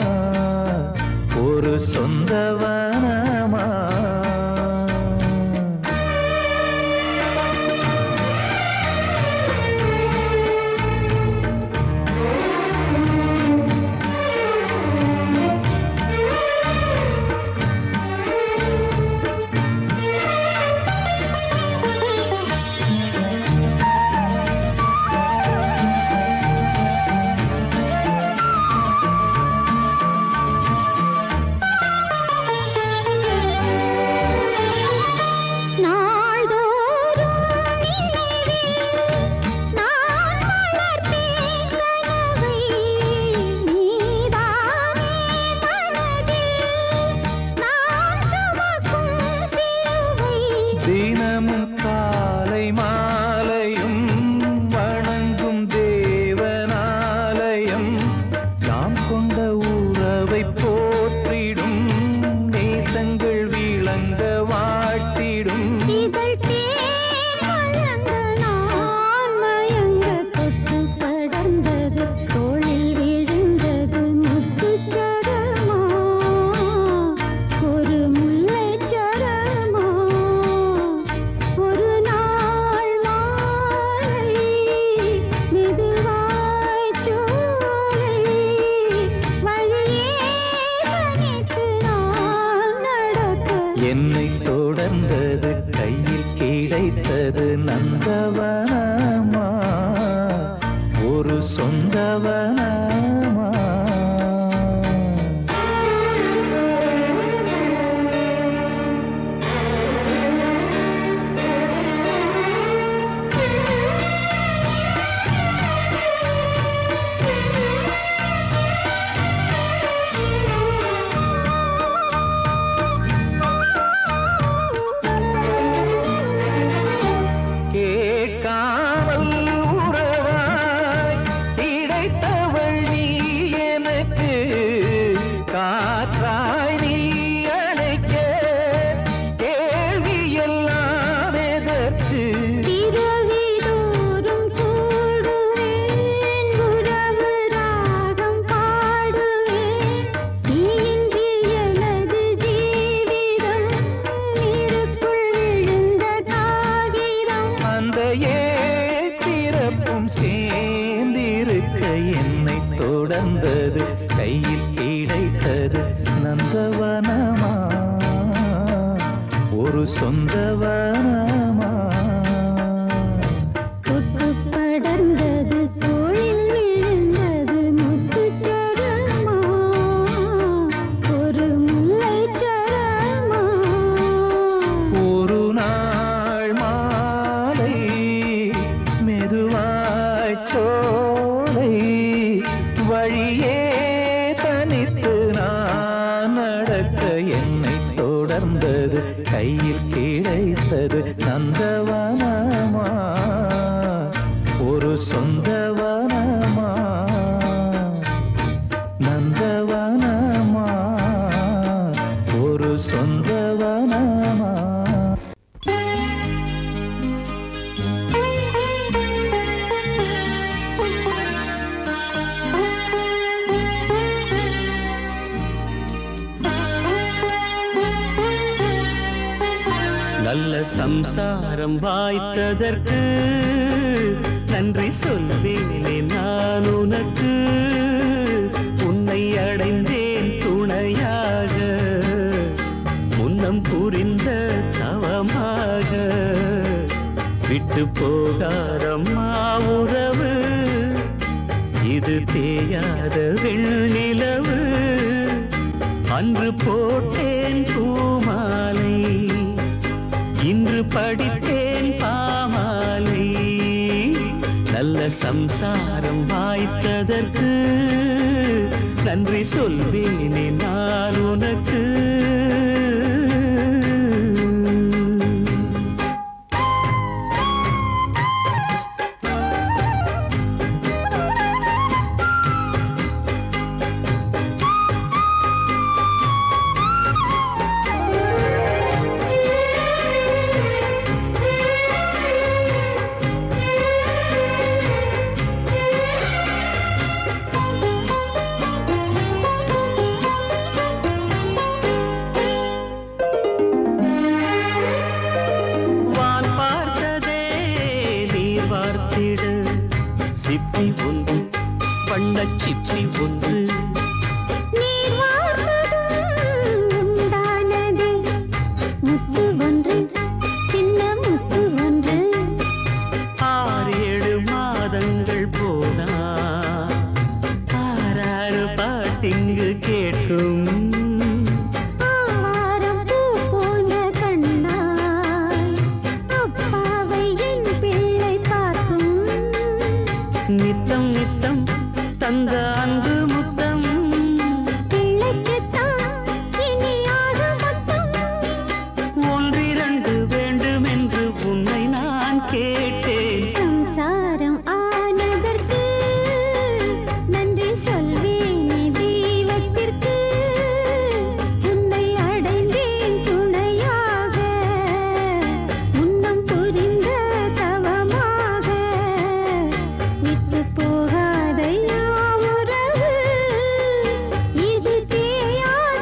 ஒரு சொந்தவனமா நாள்தோறும் நினைவில் நான் வளர்த்தேன் கனவை நீதானே மனதில் நான் சுமக்கும் சிலுவை தினமும் காலை மாலையும் வணங்கும் தேவனாலயம் நாம் கொண்ட உறவை போற்றிடும் நேசங்கள் விளங்க வாழ்த்திடும் இதழ் தேன் வழங்க நான் மயங்க தொட்டு படர்ந்தது தோளில் விழுந்தது முத்துச்சரமோ ஒரு முல்லைச் சரமோ ஒரு நாள் மாலை மெதுவாய் சோலை வழியே தனித்து நான் நடக்க என்னை தொடர்ந்தது கையில் கிடைத்தது நந்தவனமா ஒரு சொந்தவனமா கேட்காமல் உறவாய் கிடைத்தவள் நீ எனக்கு காற்றாய் நீ அழைக்க கேள்வி எல்லாம் எதற்கு இரவிதோறும் கூடுவேன் உறவு ராகம் பாடுவேன் நீ இன்றி எனது ஜீவிதம் நீருக்குள் விழுந்த காகிதம் அந்த ஏத்திறப்பும் சேர்ந்திருக்க என்னை தொடர்ந்தது கையில் கிடைத்தது நந்தவனமா ஒரு சொந்தவனமா தொட்டு படர்ந்தது தோளில் விழுந்தது வழியே தனித்து நான் நடக்க என்னை தொடர்ந்தது கையில் கிடைத்தது நந்தவனமா ஒரு சொந்தவனமா நந்தவனமா ஒரு சொந்தவனமா நல்ல சம்சாரம் வாய்த்ததற்கு நன்றி சொல்வேனே நான் உனக்கு உன்னை அடைந்தேன் துணையாக முன்னம் புரிந்த தவமாக விட்டு போகாதம்மா உறவு இது தேயாத வெண்ணிலவு அன்று போட்டேன் பூமாலை இன்று படித்தேன் பாமாலை நல்ல சம்சாரம் வாய்த்ததற்கு நன்றி சொல்வேனே நான் உனக்கு வான் பார்த்ததே நீர் வார்த்திடு சிப்பி ஒன்று வண்ணச் சிப்பி ஒன்று நீர் வார்த்ததும் உண்டானதே முத்து ஒன்று சின்ன முத்து ஒன்று ஆறேழு மாதங்கள் போனா ஆறாறு பாட்டிங்கு கேட்கும் ஆவாரம் பூ போன்ற கண்ணாய் அப்பாவை என் பிள்ளை பார்க்கும் நித்தம் நித்தம் தந்த அன்பு முத்தம் பிள்ளைக்குத்தான் இனி ஆறு மொத்தம் ஒன்றிரண்டு வேண்டும் என்று உன்னை நான் கேட்டேன் சம்சாரம் ஆனதற்கு நன்றி சொல்வேனே தெய்வத்திற்கு உன்னை அடைந்தேன் துணையாக முன்னம் புரிந்த தவமாக விட்டு போகாதையா உறவு இது தேயாத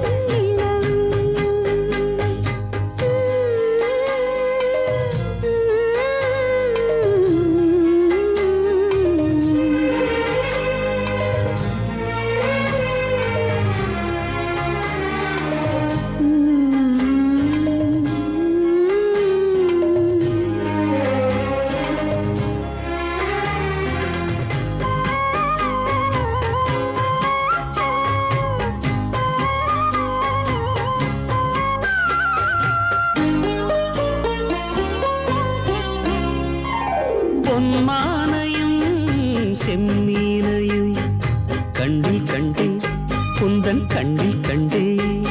பொன்மானையும் செம்மீனையும் கண்ணில் கண்டே குந்தன் கண்ணில் கண்டே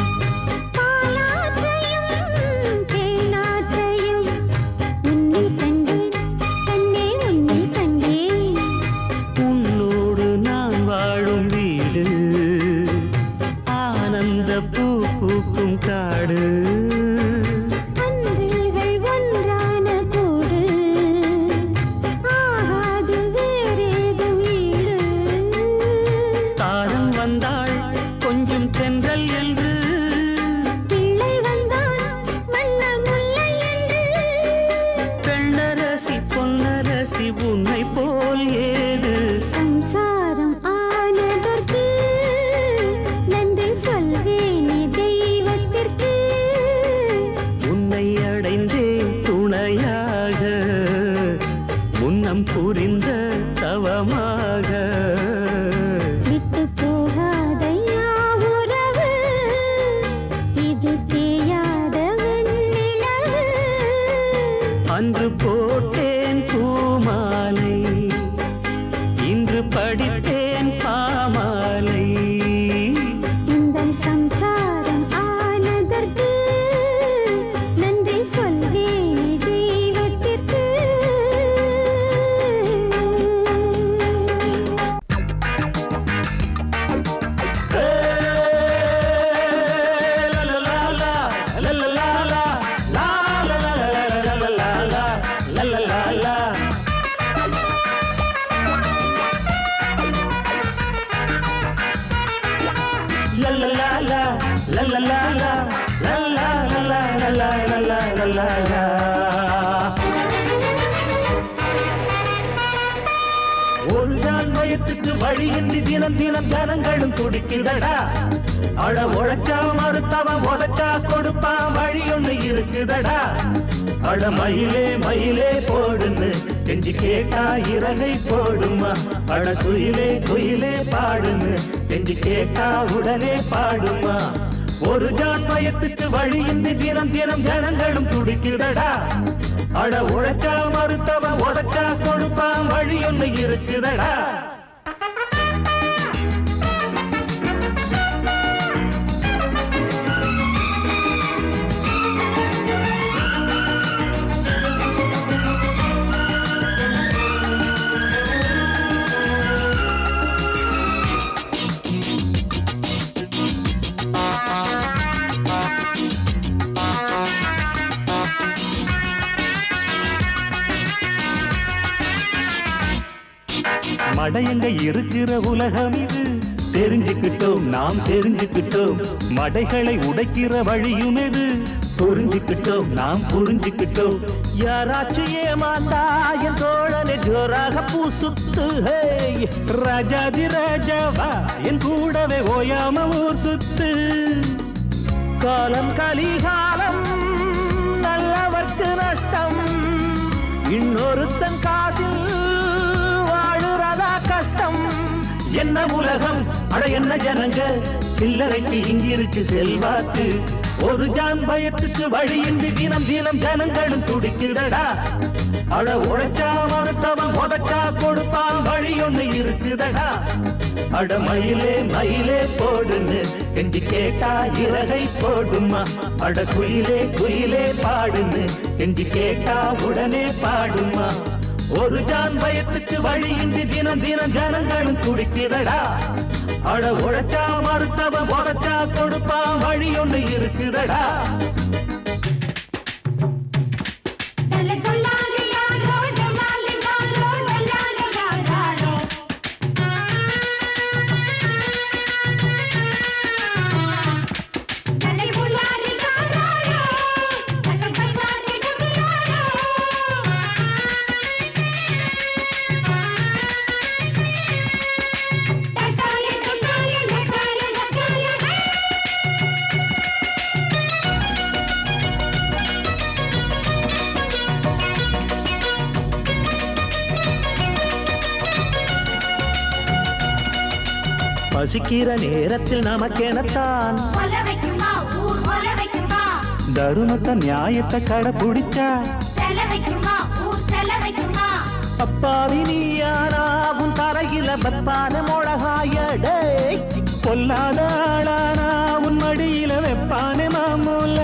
பாலாற்றையும் தேனாற்றையும் உன்னில் கண்டேன் கண்ணே உன்னில் கண்டேன் உன்னோடு நான் வாழும் வீடு ஆனந்த பூ பூக்கும் காடு அன்றில்கள் ஒன்றான கூடு ஆகாது வேறேதும் வீடு தாரம் வந்தாள் கொஞ்சம் தென்றல் என்று பிள்ளை வந்தான் வண்ண முல்லை என்று பெண்ணரசி பொன்னரசி உன்னை போல் ஏது சம்சாரம் ஆனதற்கு நன்றி சொல்வேனே தெய்வத்திற்கு லல்லலா லல்லா லல்லா லல்லா லல்லா லல்லா ஒரு நாள் வயத்துக்கு வழியின்றி தினம் தினம் ஜனங்களும் துடிக்குதடா அட உழைச்சா மறுத்தவன் உதச்சா கொடுப்பான் வழி ஒண்ணு இருக்குதடா அட மயிலே மயிலே போடுன்னு செஞ்சு கேட்டா இறகை போடுமா அட குயிலே குயிலே பாடுன்னு செஞ்சு கேட்டா உடனே பாடுமா ஒரு ஜான் வயத்துக்கு வழியின்றி தினம் தினம் ஜனங்களும் துடிக்குதடா அட உழைச்சா மறுத்தவன் உழைச்சா கொடுப்பான் வழி ஒண்ணு இருக்குதடா மடையங்க இருக்கிற உலகம் இது தெரிஞ்சுக்கிட்டோம் நாம் தெரிஞ்சுக்கிட்டோம் மடைகளை உடைக்கிற வழியும் எது புரிஞ்சுக்கிட்டோம் நாம் புரிஞ்சுக்கிட்டோம் யாராச்சும் ஏமாந்தா என் தோழனை ஜோராக பூசுத்து ஹே ராஜாதி ராஜாவா என் கூடவே ஓயாம ஊர் சுத்து காலம் கலிகாலம் நல்லவர்க்கு நஷ்டம் இன்னொருத்தன் காதில் வாழுறதா கஷ்டம் என்ன உலகம் அட என்ன ஜனங்க சில்லறைக்கு இங்கிருக்கு செல்வாக்கு ஒரு ஜான் பயத்துக்கு வழியின்றி தினம் தினம் ஜனங்களும் துடிக்குதடா அட உழைச்சா மறுத்தவன் உதச்சா கொடுப்பான் வழி ஒண்ணு இருக்குதடா அட மயிலே மயிலே போடுன்னு கெஞ்சி கேட்டா இறகை போடுமா அட குயிலே குயிலே பாடுன்னு கெஞ்சி கேட்டா உடனே பாடுமா ஒரு ஜான் பயத்துக்கு வழியின்றி தினம் தினம் ஜனங்களும் துடிக்குதடா அட உழைச்சா மறுத்தவன் உழைச்சா கொடுப்பான் வழி ஒண்ணு இருக்குதடா பசிக்கிற நேரத்தில் நமக்கெனத்தான் தருமத்தை நியாயத்தை கடைபிடிச்சா அப்பாவி நீயானாவும் தரையில பப்பான மொழகாயடே பொல்லாத ஆளானா உன் மடியில வெப்பானே மாமூல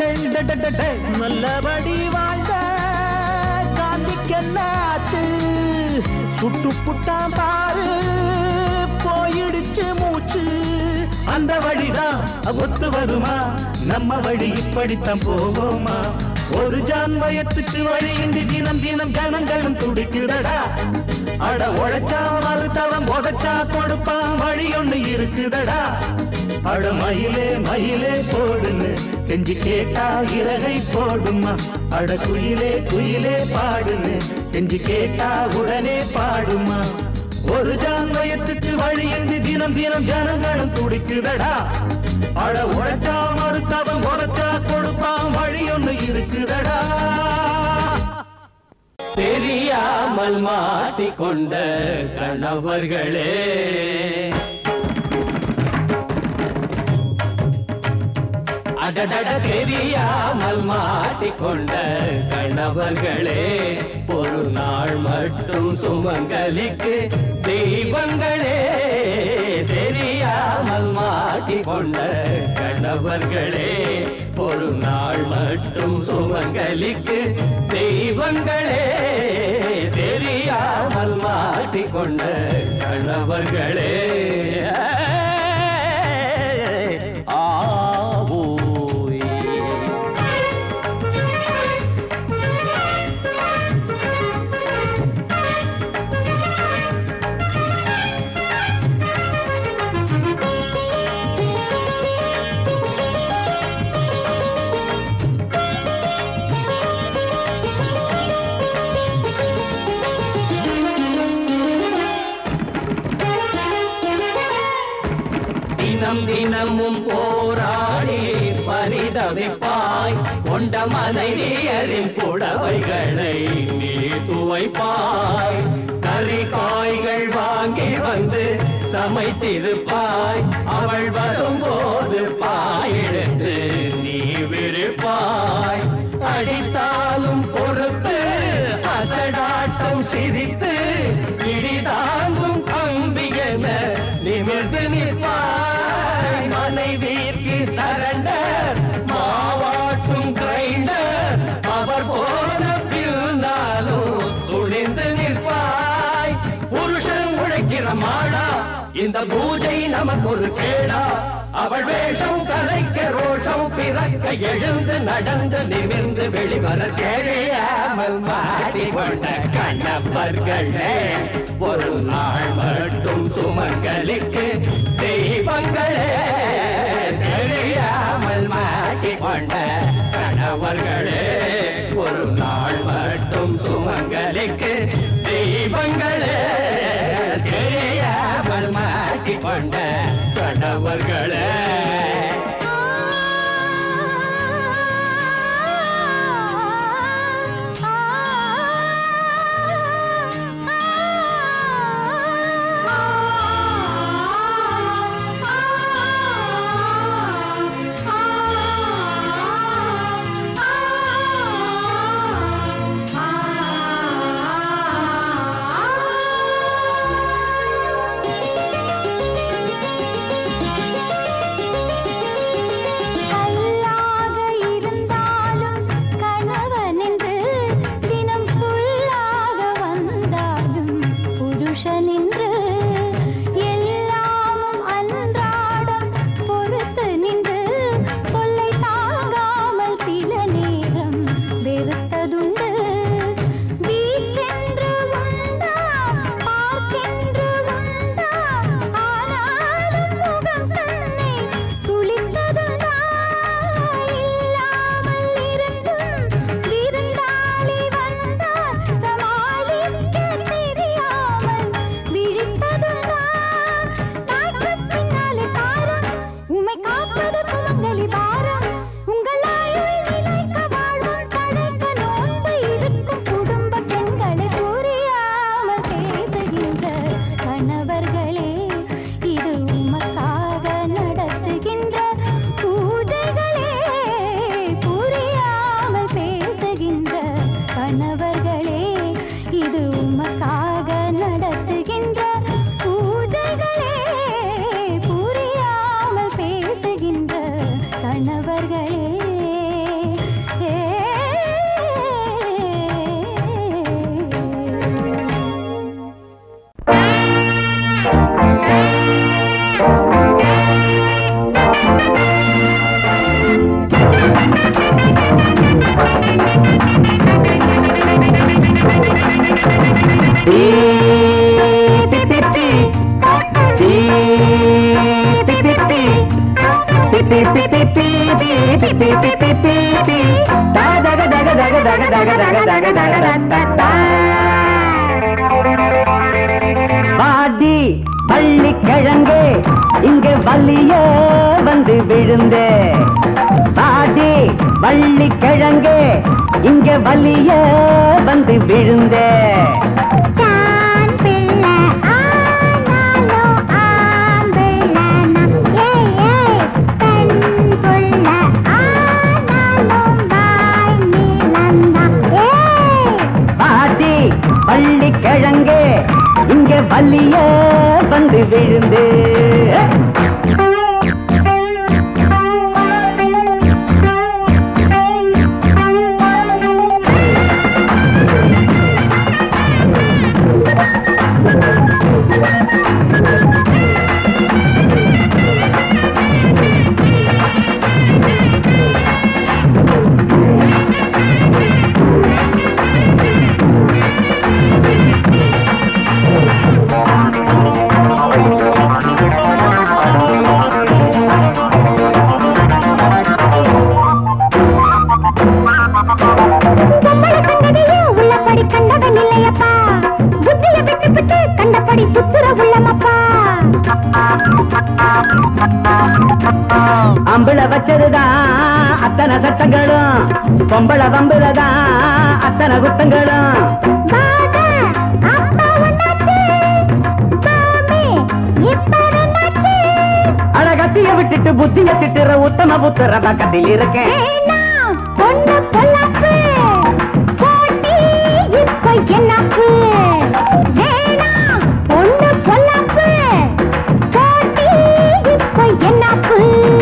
நல்லபடி வாழ்ந்த காந்திக்கென்னாச்சு சுட்டு புட்டான் பாரு போயிடுச்சு மூச்சு அந்த வழிதான் ஒத்து வருமா நம்ம வழி இப்படித்தான் போவோமா ஒரு ஜான் வயத்துக்கு வழியின்றி தினம் தினம் ஜனங்களும் துடிக்குதடா அட உழைச்சா மறுத்தவன் உதச்சா கொடுப்பான் வழி ஒண்ணு இருக்குதடா அட மயிலே மயிலே போடுன்னு கெஞ்சி கேட்டா இறகை போடுமா அட குயிலே குயிலே பாடுன்னு கெஞ்சி கேட்டா உடனே பாடுமா ஒரு ஜான் வயத்துக்கு வழியின்றி தினம் தினம் ஜனங்களும் துடிக்குதடா அட உழைச்சா மறுத்தவன் உரைச்சா கொடுப்பான் வழி ஒண்ணு இருக்குதடா தெரியாமல் மாட்டிக்கொண்ட கணவர்களே அடடட தெரியாமல் மாட்டிக்கொண்ட கணவர்களே ஒரு நாள் மட்டும் சுமங்கலிக்கு தெய்வங்களே தெரியாமல் மாட்டிக்கொண்ட கணவர்களே ஒரு நாள் மட்டும் சுமங்கலிக்கு தெய்வங்களே தெரியாமல் மாட்டிக்கொண்ட கணவர்களே ஆவோய் Thank you. தினம் தினமும் போராடி பரிதவிப்பாய் கொண்ட மனைவியரின் புடவைகளை நீ துவைப்பாய் கறி காய்கள் வாங்கி வந்து சமைத்திருப்பாய் அவள் வரும்போது பாயெடுத்து நீ விருப்பாய் அடித்தாலும் பொறுத்து அசடாட்டம் சிரித்து இடிதாங்கும் கம்பியென நிமிர்ந்து நிற்பாய் மனைவிக்கு சரண்டர் மாவாட்டும் கிரைண்டர் அவர் போன பின்னாலும் துணிந்து நிற்பாய் புருஷன் உழைக்கிற மாடா இந்த பூஜை நமக்கு ஒரு கேடா அவள் வேஷம் கலைக்க ரோஷம் பிறக்க எழுந்து நடந்து நிமிர்ந்து வெளிவர தெரியாமல் மாட்டிக்கொண்ட கண்ணப்பர்களே ஒரு நாள் மட்டும் சுமங்கலிக்கு தெய்வங்களே தெரியாமல் மாட்டிக்கொண்ட கணவர்களே ஒரு நாள் மட்டும் சுமங்கலிக்கு தெய்வங்களே தெரியாமல் மாட்டிக்கொண்ட கணவர்களே கல்லாக இருந்தாலும் கணவன் என்று தினம் புல்லாக வந்தாலும் புருஷன் என்று எல்லாமும் அன்றாடம் பொறுத்து நின்று சொல்லை தாங்காமல் சில நேரம் வெறுத்ததுண்டு வீச்சென்று உண்டா பார்க்கென்று உண்டா ஆனாலும் முகம் தன்னை சுளித்ததுண்டா இல்லாமல் இருந்தும் விருந்தாளி வந்தார் சமாளிக்க தெரியாமல் விழித்ததுண்டா நாட்டுப் பின்னாலே தாரம் உமை காப்பது சுமங்கலி பாரம் உங்கள் ஆயுள் நிலைக்க வாழும் படைக்க நோன்பு இருக்கும் குடும்ப பெண்களை புரியாமல் பேசுகின்ற கணவர்களே இது உமக்காக நடத்துகின்ற பூஜைகளே புரியாமல் பேசுகின்ற கணவர்களே இது உமக்காக நடத்துகின்ற பூஜைகளே புரியாமல் பேசுகின்ற கணவர்களே பாடி பள்ளி கிழங்கு இங்க வலிய வந்து விழுந்தே பாடி வள்ளி கிழங்கு இங்க வலிய வந்து விழுந்தே தான் பிள்ளை ஆனாலும் ஆம்பிள்ளனம் ஏய் ஏய் பெண் புள்ள ஆனாலும் வாய் நீளந்தான் ஏய் பாடி பள்ளி கிழங்கு இங்க வலிய வந்து விழுந்து வச்சதுதான் அத்தனை சட்டங்களும் பொம்பள வம்புலதான் அத்தனை குத்தங்களும் பாபா, அப்பா உன்னாச்சு. சாமி, இப்ப என்னாச்சு? அழகத்திய விட்டுட்டு புத்திய திட்டுற உத்தம புத்திர பக்கத்தில் இருக்கேன் வேணாம், பொண்ணு பொல்லாப்பு. போட்டி இப்ப என்னாப்பு? வேணாம், பொண்ணு பொல்லாப்பு. போட்டி இப்ப என்னாப்பு?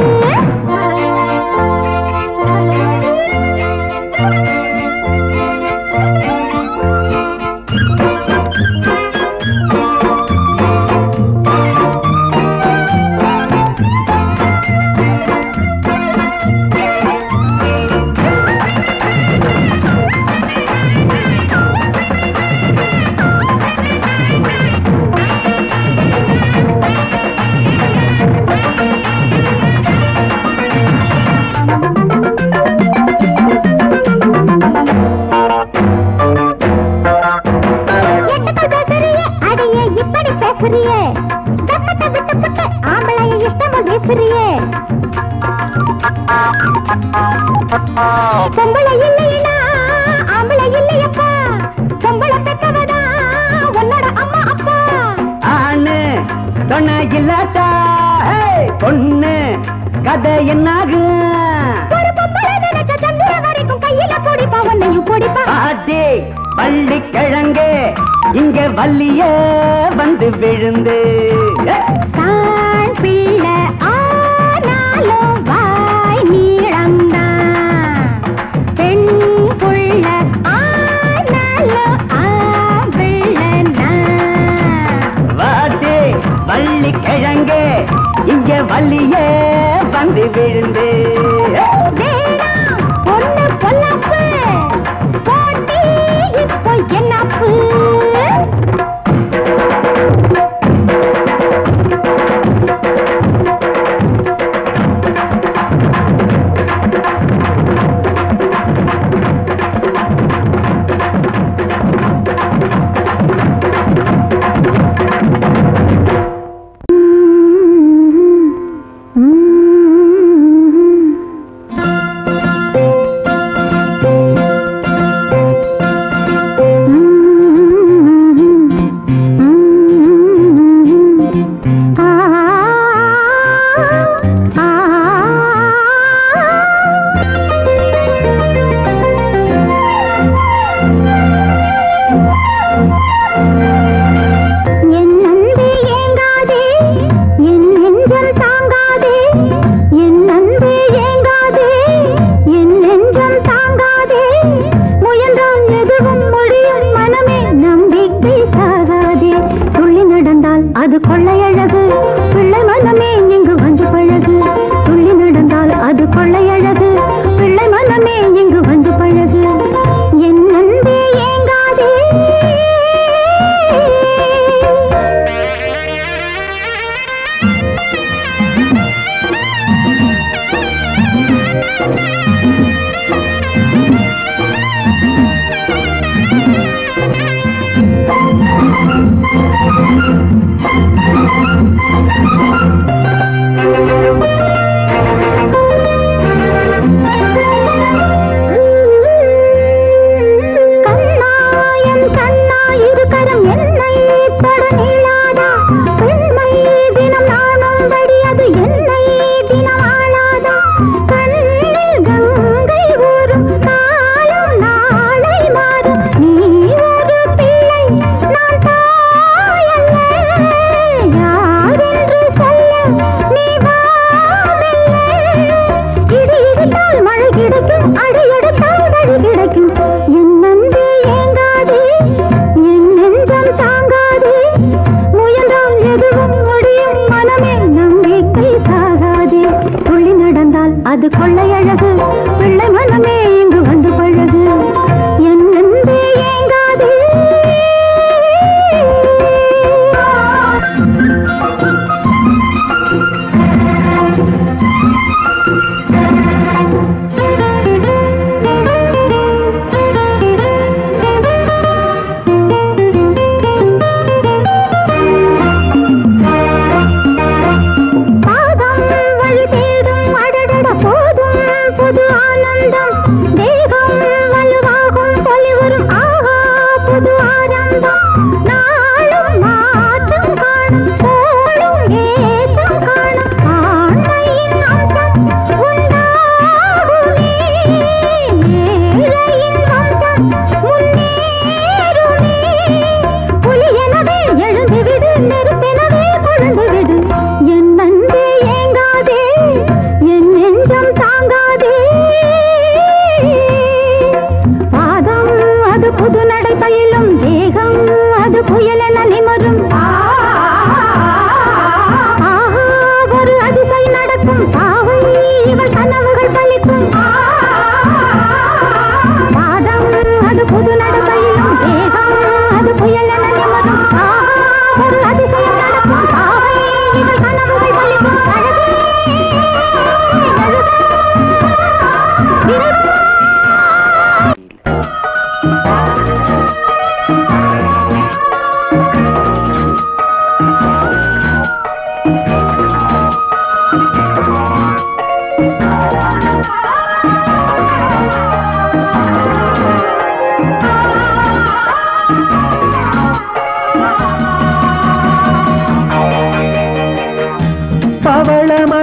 என்னத்த பேசுறியே? அடியே இப்படி பேசுறியே? வெக்கத்தை விட்டு புட்டு ஆம்பளைய இஷ்டமா பேசுறியே? பொம்பளை இல்லைனா ஆம்பளை இல்லையப்பா பொம்பளை பெத்தவதா உன்னோட அம்மா அப்பா ஆணு சொன்ன இல்லாட்டா ஏய், பொண்ணு கதை என்னாகும் ஒரு பொம்பளை நினைச்ச சந்திரன் வரைக்கும் கையில பொடிப்பா உன்னையும் பொடிப்பா பாட்டி பள்ளி கிழங்கு இங்க வள்ளிய வந்து விழுந்து ஏய், தான் பிள்ளை ஆனாலும் வாய் நீளம்தான் பெண் புள்ள ஆனாலும் ஆம்பிள்ளனா வாட்டி வள்ளி கிழங்கு இங்க வள்ளிய வந்து விழுந்து ஏய், வேணாம் பொண்ணு பொல்லாப்பு போட்டி இப்போ என்னாப்பு என் அன்பே ஏங்காதே என் நெஞ்சம் தாங்காதே என் அன்பே ஏங்காதே என் நெஞ்சம் தாங்காதே முயன்றால் எதுவும் முடியும் மனமே நம்பிக்கை சாகாதே துள்ளி நடந்தால் அது கொள்ளையழகு பிள்ளை மனமே இங்கு வந்து பழகு துள்ளி நடந்தால் அது கொள்ளையழகு பிள்ளை மனமே இங்கு வந்து பழகு என் அன்பே ஏங்காதே கண்ணாயம் கண்ணாயிருக்கரம் என்னை தொட நீளாதா பெண்மை தினம் நாணும்படி அது என்னை தினம் ஆளாதா கண்ணில் கங்கை ஊறும் காலம் நாளை மாறும் நீ ஒரு பிள்ளை நான் தாயல்ல யாரென்று சொல்ல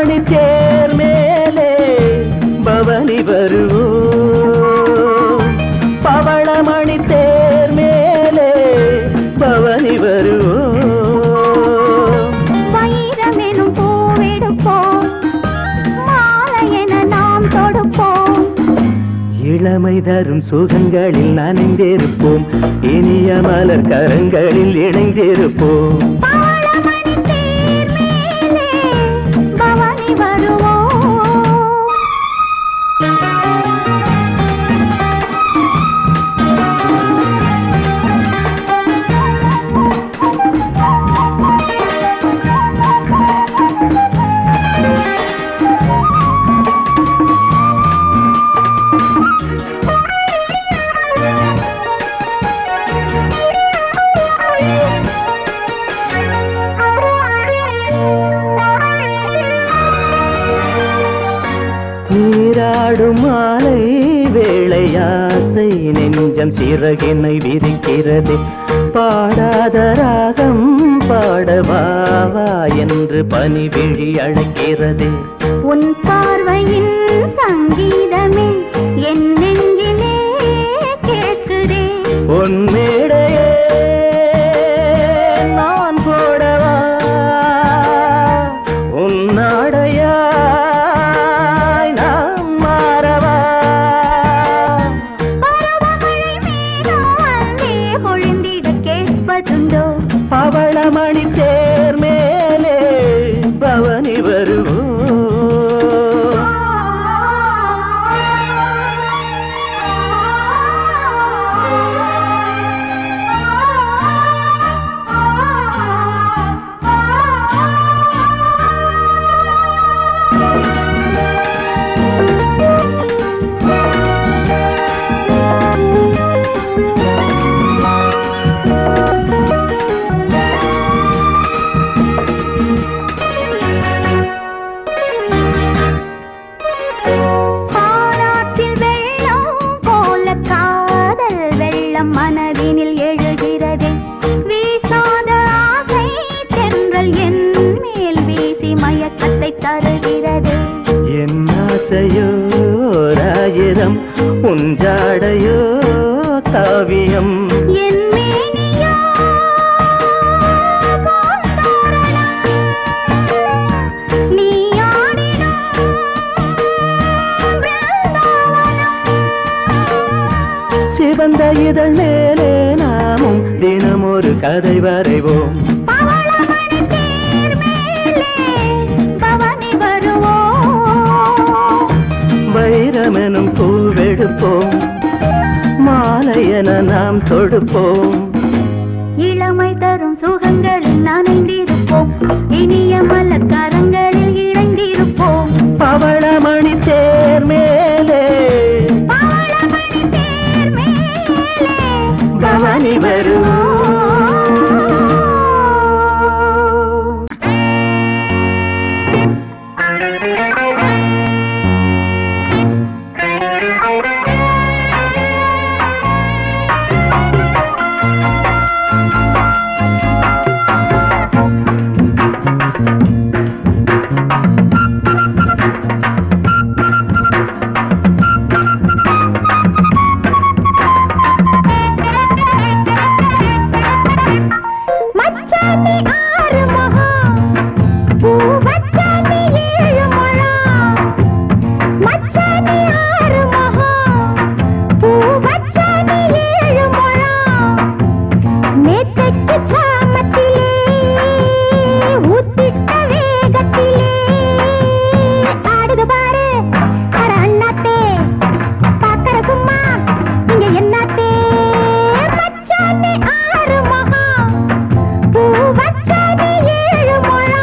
பவளமணி தேர் மேலே பவனி வருவோம் பவளமணி தேர் மேலே பவனி வருவோம் வைரமெனும் பூவெடுப்போம் மாலை என நாம் தொடுப்போம் இளமை தரும் சுகங்களில் நனைந்திருப்போம் இனிய மலர் கரங்களில் இணைந்திருப்போம் பவளமணி தேர் மேலே பவனி வருவோம் நீராடும் மாலை வேளையாசை நெஞ்சம் சிறகினை விரிக்கிறது பாடாத ராகம் பாடவாவா என்று பனிவிழி அழைக்கிறது உன் பார்வையின் சங்கீதமே என் நெஞ்சிலே கேட்குதே உன் மேடையே நான் போடவா உன் நாடையாய் நான் மாறவா பருவமழை மேகம் அங்கே பொழிந்திட கேட்பதுண்டோ பவளமணி தேர் மேலே பவனி வருவோம் பாராட்டில் வெள்ளம் போல காதல் வெள்ளம் மனதினில் எழுகிறதே வீசாத ஆசை தென்றல் என் மேல் வீசி மயக்கத்தை தருகிறதே என் ஆசையோ ராயிரம் உஞ்சாடையோ காவியம் என் மேனியோ போல் தோரணம். நீ ஆடிடும் பிருந்தாவனம். சிவந்த இதழ் மேலே நாமும் தினம் ஒரு கதை வரைவோம் பவளமணி தேர் மேலே பவனி வருவோம் வைரமெனும் பூவெடுப்போம் மாலையென நாம் தொடுப்போம் இளமை தரும் சுகங்களில் நனைந்திருப்போம் இனிய மலர் கரங்களில் இணைந்திருப்போம் பவளமணி தேர் மேலே பவளமணி தேர் மேலே பவனி வருவோம் மச்சானி ஆறு முகம் பூ வச்சானி ஏழு முழம் மச்சானி ஆறு முகம் பூ வச்சானி ஏழு முழம் நேத்தைக்கு சாமத்திலே ஊத்திட்ட வேகத்திலே ஆடுது பாரு அட அண்ணாத்தே பாக்கற சும்மா இங்க என்னாத்தே மச்சானி ஆறு முகம் பூ வச்சானி ஏழு முழம்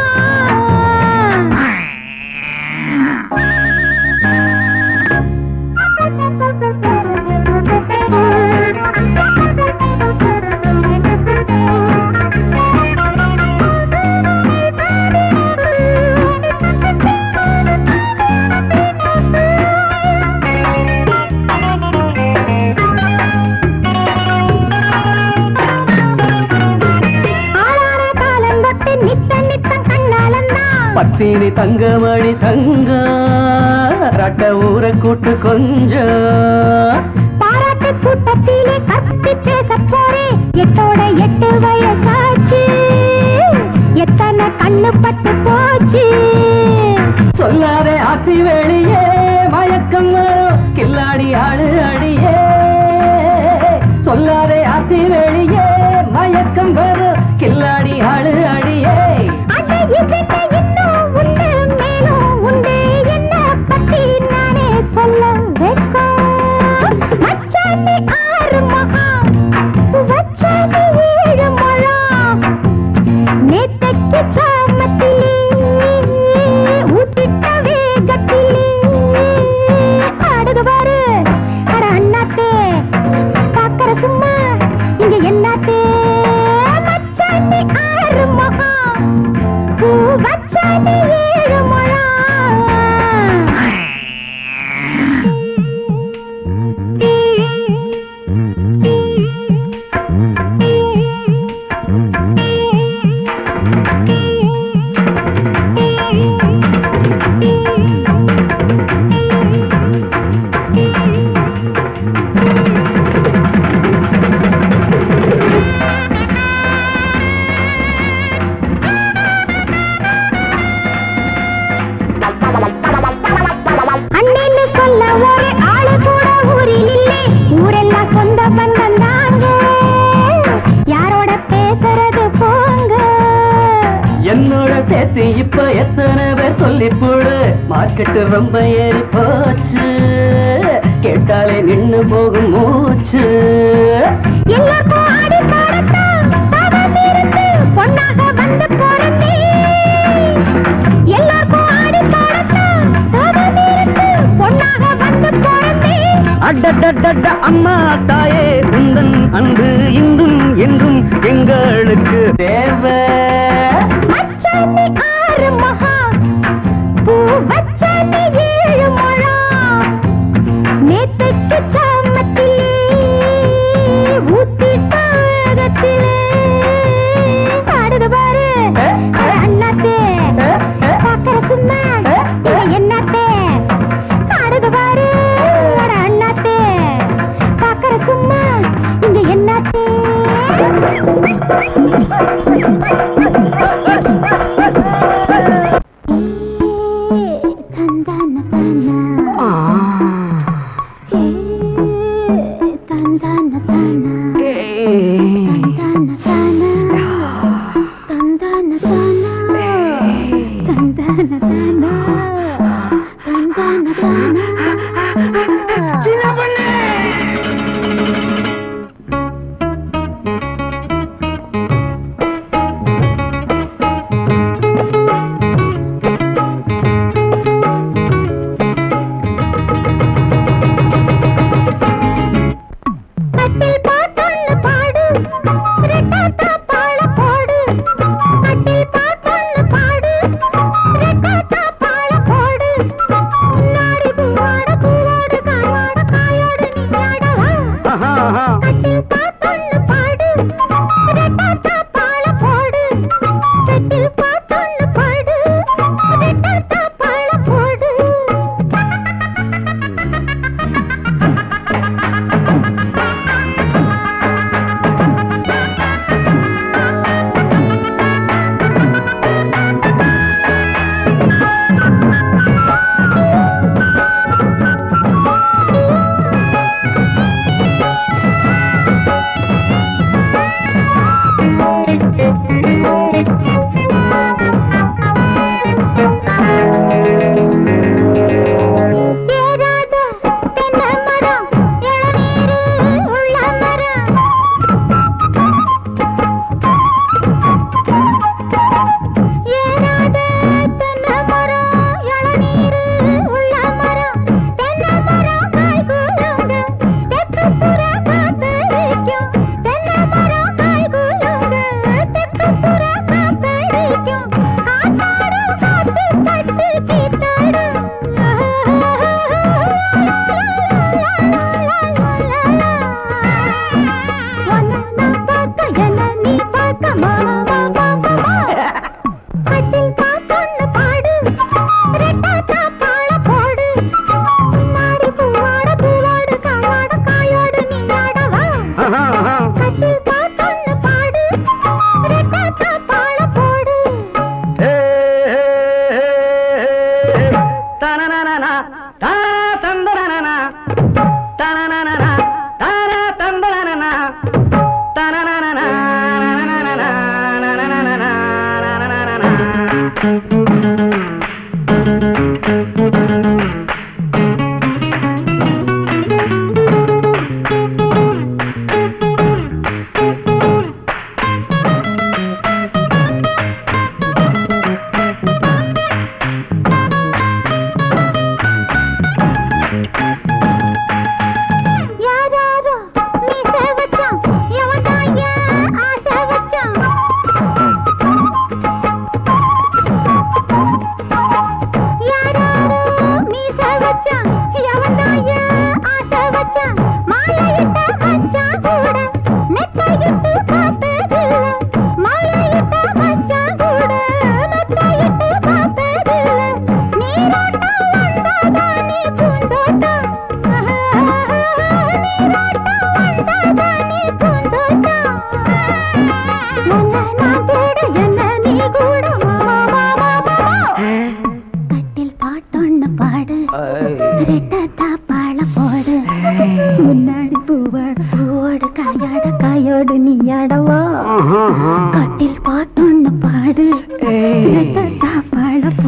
பத்தினி தங்கமணி தங்க ரட்ட ஊர கூட்டு கொஞ்சம் பாராட்டு கூட்டத்திலே கத்தி பேச போறே எட்டோட எட்டு வயசாச்சு எத்தனை கண்ணு பட்டு போச்சு சொல்லாதே ஆத்தி வெளியே மயக்கம் வரும் கில்லாடி ஆடு அடியே சொல்லாதே ஆத்தி வெளியே மயக்கம் வரும் கில்லாடி ஆடு அடியே அட இதுக்கு இன்னும் உண்டு மேலும் உண்டு என்ன பத்தி நானே சொல்ல வெட்கம் மச்சானி ஆறு மகா வச்சானி ஏழு முழம் நேத்தைக்கு சாமத்திலே ஊத்திட்ட வேகத்திலே ஆடுது பாரு அட அண்ணாத்தே பாக்கற சும்மா இங்க என்னாத்தே மச்சானி ஆறு மகா பூ வச்சானி ஏழு முழம் அண்ணன்னு சொல்ல ஒரு ஆளு கூட ஊரில் இல்லை ஊரெல்லாம் சொந்த பந்தம் தாங்க யாரோட பேசுறது போங்க என்னோட சேர்த்து இப்ப எத்தனை பேர் சொல்லி போடு மார்க்கெட்டு ரொம்ப ஏறி போச்சு கேட்டாலே நின்னு போகும் மூச்சு எல்லாருக்கும் ஆடி பாடத்தான் தவம் இருந்து பொன்னாக வந்து பிறந்தே எல்லாருக்கும் ஆடி பாடத்தான் தவம் இருந்து பொன்னாக வந்து பிறந்தே அடடடட அம்மா தாயே உந்தன் அன்பு இன்றும் என்றும் எங்களுக்கு தேவை மச்சானி ஆறு மகா பூ வச்சானி ஏழு முழம் நேத்தைக்கு சாமத்திலே ஊத்திட்ட வேகத்திலே பாடுது பாரு அட அண்ணாத்தே பாக்கற சும்மா இங்க என்னாத்தே பாடுது பாரு அட அண்ணாத்தே பாக்கற சும்மா இங்க என்னாத்தே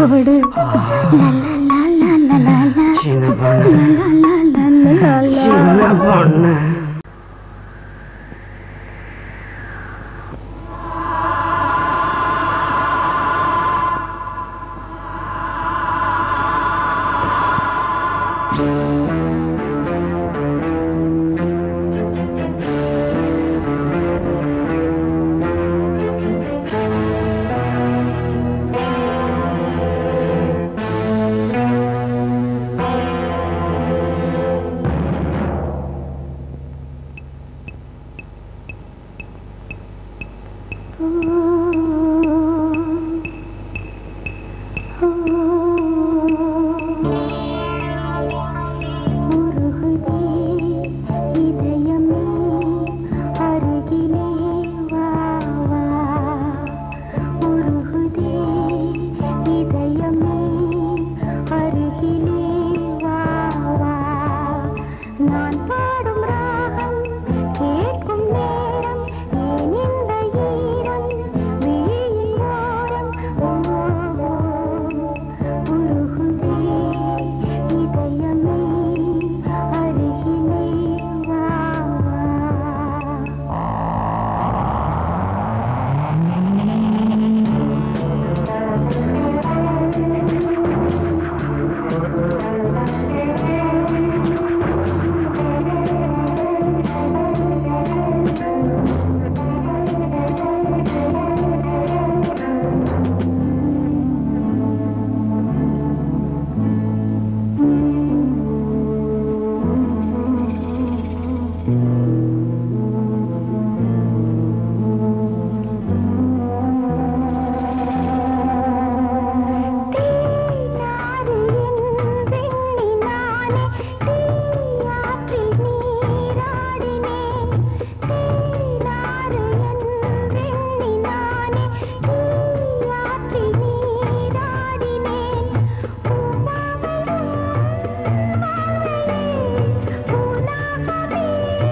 போடு லா, லா, லா, லா, லா, லா. சின்ன பொண்ணு லா, லா, லா, லா, லா, லா. சின்ன பொண்ணு உருகுதே இதயமே அருகிலே வா வா உருகுதே இதயமே அருகிலே வா வா நான் பாடும் ராகம் கேட்கும் நேரம் ஏன் இந்த ஈரம் விழியின் ஓரம் ஓ, ஓ, உருகுதே இதயமே அருகிலே வா வா தீயாறு என் வெண்ணினானே தீயாற்றில் நீராடினேன் தீயாறு என் வெண்ணினானே தீயாற்றில் நீராடினேன் பூனாகவே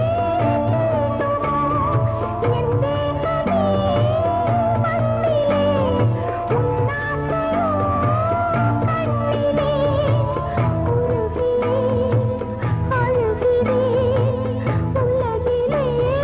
என் தேகமே மண்ணிலே உன்னாசையோ கண்ணிலே உருகிறேன் அழுகிறேன் உலகிலே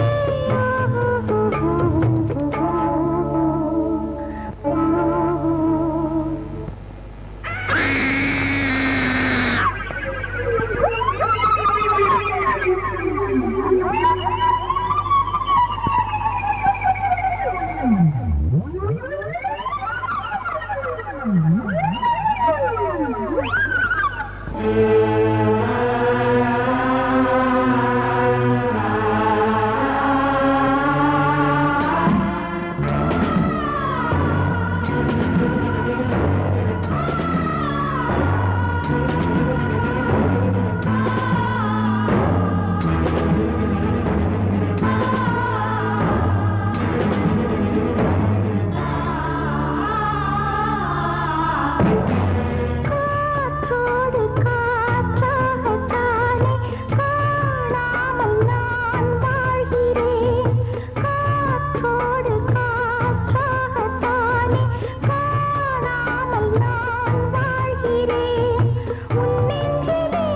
காற்றோடு காற்றாகத்தானே காணாமல் நான் வாழ்கிறேன் காற்றோடு காற்றாகத்தானே காணாமல் நான் வாழ்கிறேன் உன் நெஞ்சிலே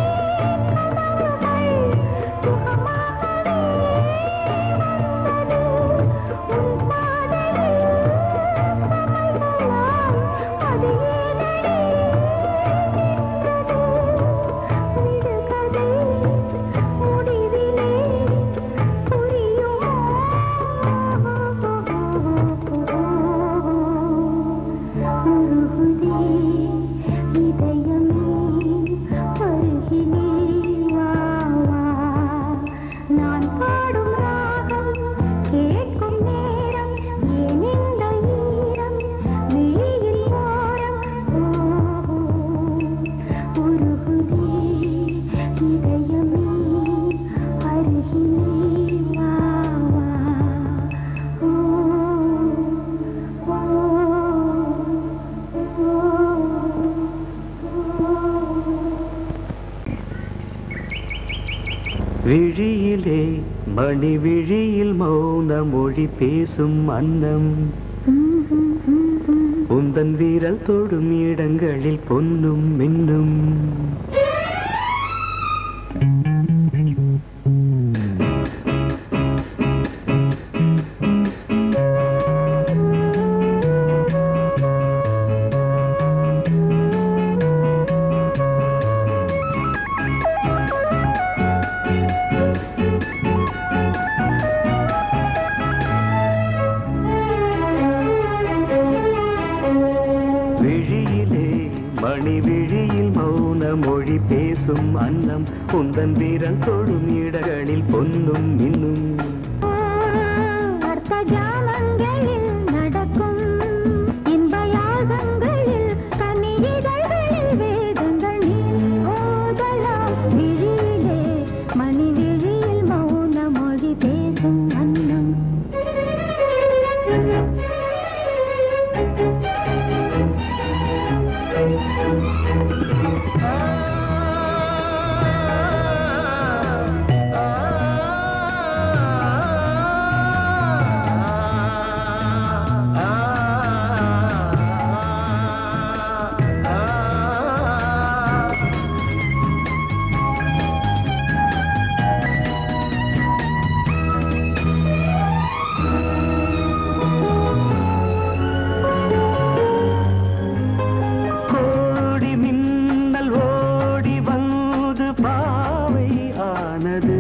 கனவுகள் சுகமாகவே வந்தது உன் பாதையில் சமைகளால் அது ஏனடி விடுகதை முடிவிலே புரியும் உருகுதே இதயமே அருகிலே வா வா நான் பாடும் ராகம் கேட்கும் நேரம் ஏன் இந்த ஈரம் விழியில் ஓரம் ஓ, உருகுதே இதயமே அருகிலே வா வா ஓ, ஓ, விழியிலே மணி விழியில் மௌன மொழி பேசும் அன்னம் ஓ உந்தன் வீரல் தொடும் இடங்களில் பொன்னும் மின்னும் விழியிலே மணி விழியில் மௌன மொழி பேசும் அன்னம் உந்தன் வீரல் தொடும் இடங்களில் பொன்னும் மின்னும் அர்த்த ஜாமங்களில் நடக்கும் இன்ப யாகங்களில் கனியிதழ்களில் வேதங்கள் நீ ஓதலாம் விழியிலே மணி விழியில் மௌன மொழி பேசும் அன்னம் கோடி மின்னல் ஓடி வந்து பாவை ஆனது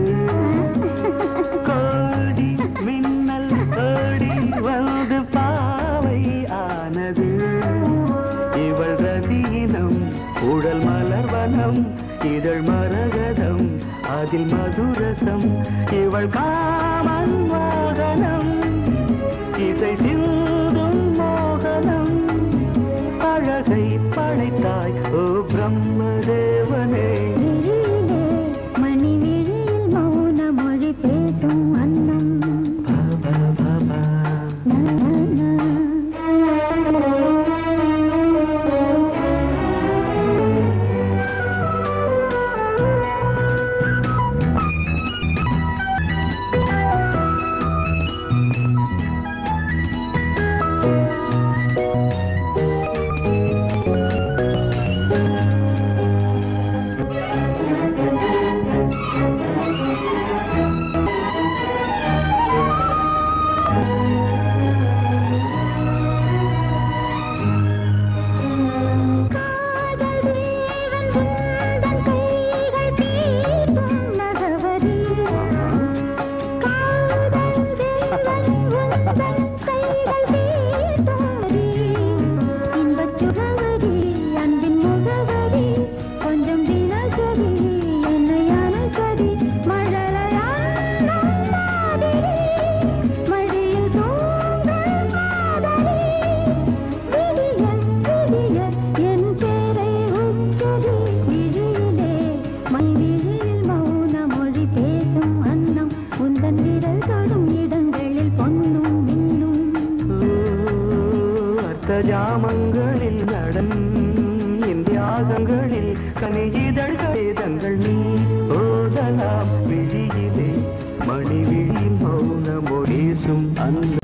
கோடி மின்னல் ஓடி வந்து பாவை ஆனது இவள் ரதீனம் உடல் மலர்வனம் இதழ் மரகதம் அதில் மதுரசம் இவள் காமன் வாகனம் இசை சிந்தும் மோகனம் அழகை படைத்தாய் ஓ பிரம்மதேவனே விழியிலே மணி விழியில் மௌன மொழி பேசும் அன்னம் பா, பா, பா, பா. காதல் தேவன் உந்தன் கைகள் தீட்டும் நகவரி காதல் தேவன் உந்தன் கைகள் தீட்டும் நகரி இன்பச் சுகவரி அன்பின் முகவரி கொஞ்சம் தினசரி என்னை அணைக்கடி மழலையாடும் மாதிரி மழையில் தூங்கும் காதலி விடிய விடிய என் பேரை உச்சரி விழியிலே மை விழியில் மௌன மொழி பேசும் அன்னம் உந்தன் விரல் தொடும் இடங்களில் பொன்னும் மின்னும் ஓ, அர்த்த ஜாமங்களில் நடன் இந்தியாகங்களில் கனியிதழ் வேதங்கள் நீ ஓதலாம் விழியிலே மணி விழியில் மௌன மொழேசும் அந்த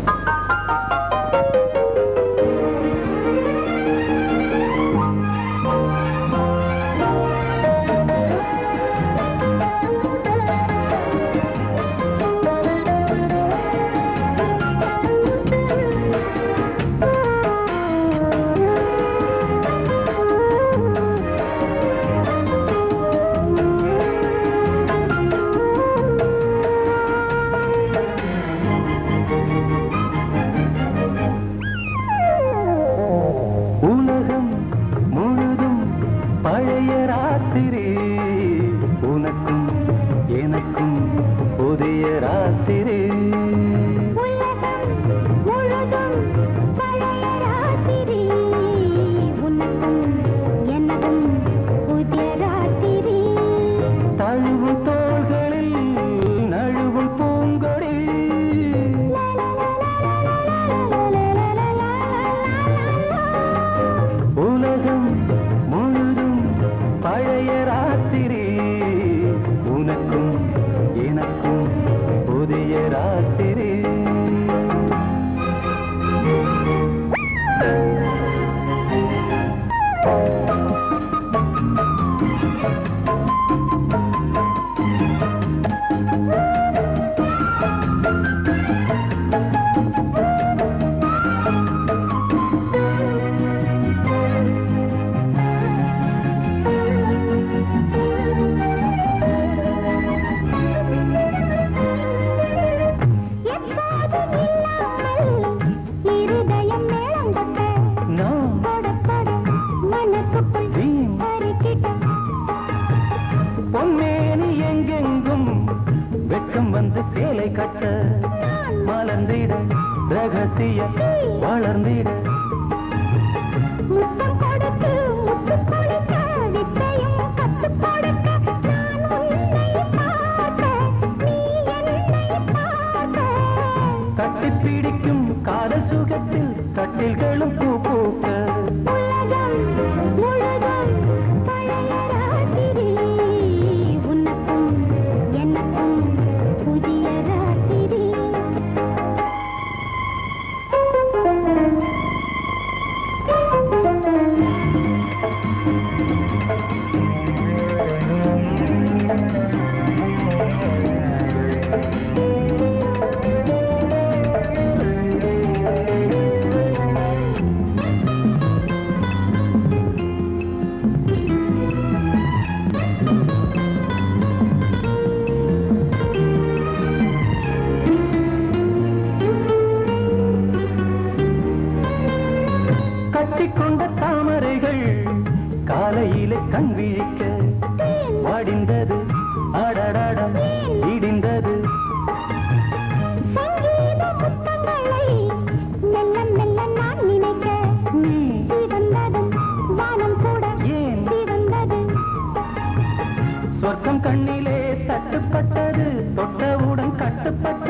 உலகம் முழுதும் பழைய ராத்திரி உனக்கும் எனக்கும் புதிய ராத்திரி உலகம் முழுதும் பழைய ராத்திரி உனக்கும் எனக்கும் புதிய ராத்திரி தழுவும் தோள்களில் நழுவும் பூங்கொடி உலகம் முழுதும் பழைய ராத்திரி உனக்கும் எனக்கும் புதிய ராத்திரி பக்கம் வந்து சேலை கட்ட மலர்ந்திட ரகசிய வளர்ந்திட முத்தம் கொடுத்து முத்து கொடுக்க வித்தையும் கத்துக் கொடுக்க நான் உன்னை பார்க்க நீ என்னை பார்க்க கட்டி பிடிக்கும் காதல் சுகத்தில் கட்டில்களும் பூ பூக்க உலகம் முழுதும் பழைய ராத்திரி உனக்கும் எனக்கும் புதிய ராத்திரி கட்டிக்கொண்ட தாமரைகள் காலையிலே கண் விழிக்க வாடிந்தது அடடடம் இடிந்தது சங்கீத முத்தங்களை மெல்ல மெல்ல நான் நினைக்க சிவந்ததும் வானம் கூட ஏன் சிவந்தது சொர்க்கம் கண்ணிலே தட்டுப்பட்டது தொட்டவுடன் கட்டுப்பட்டது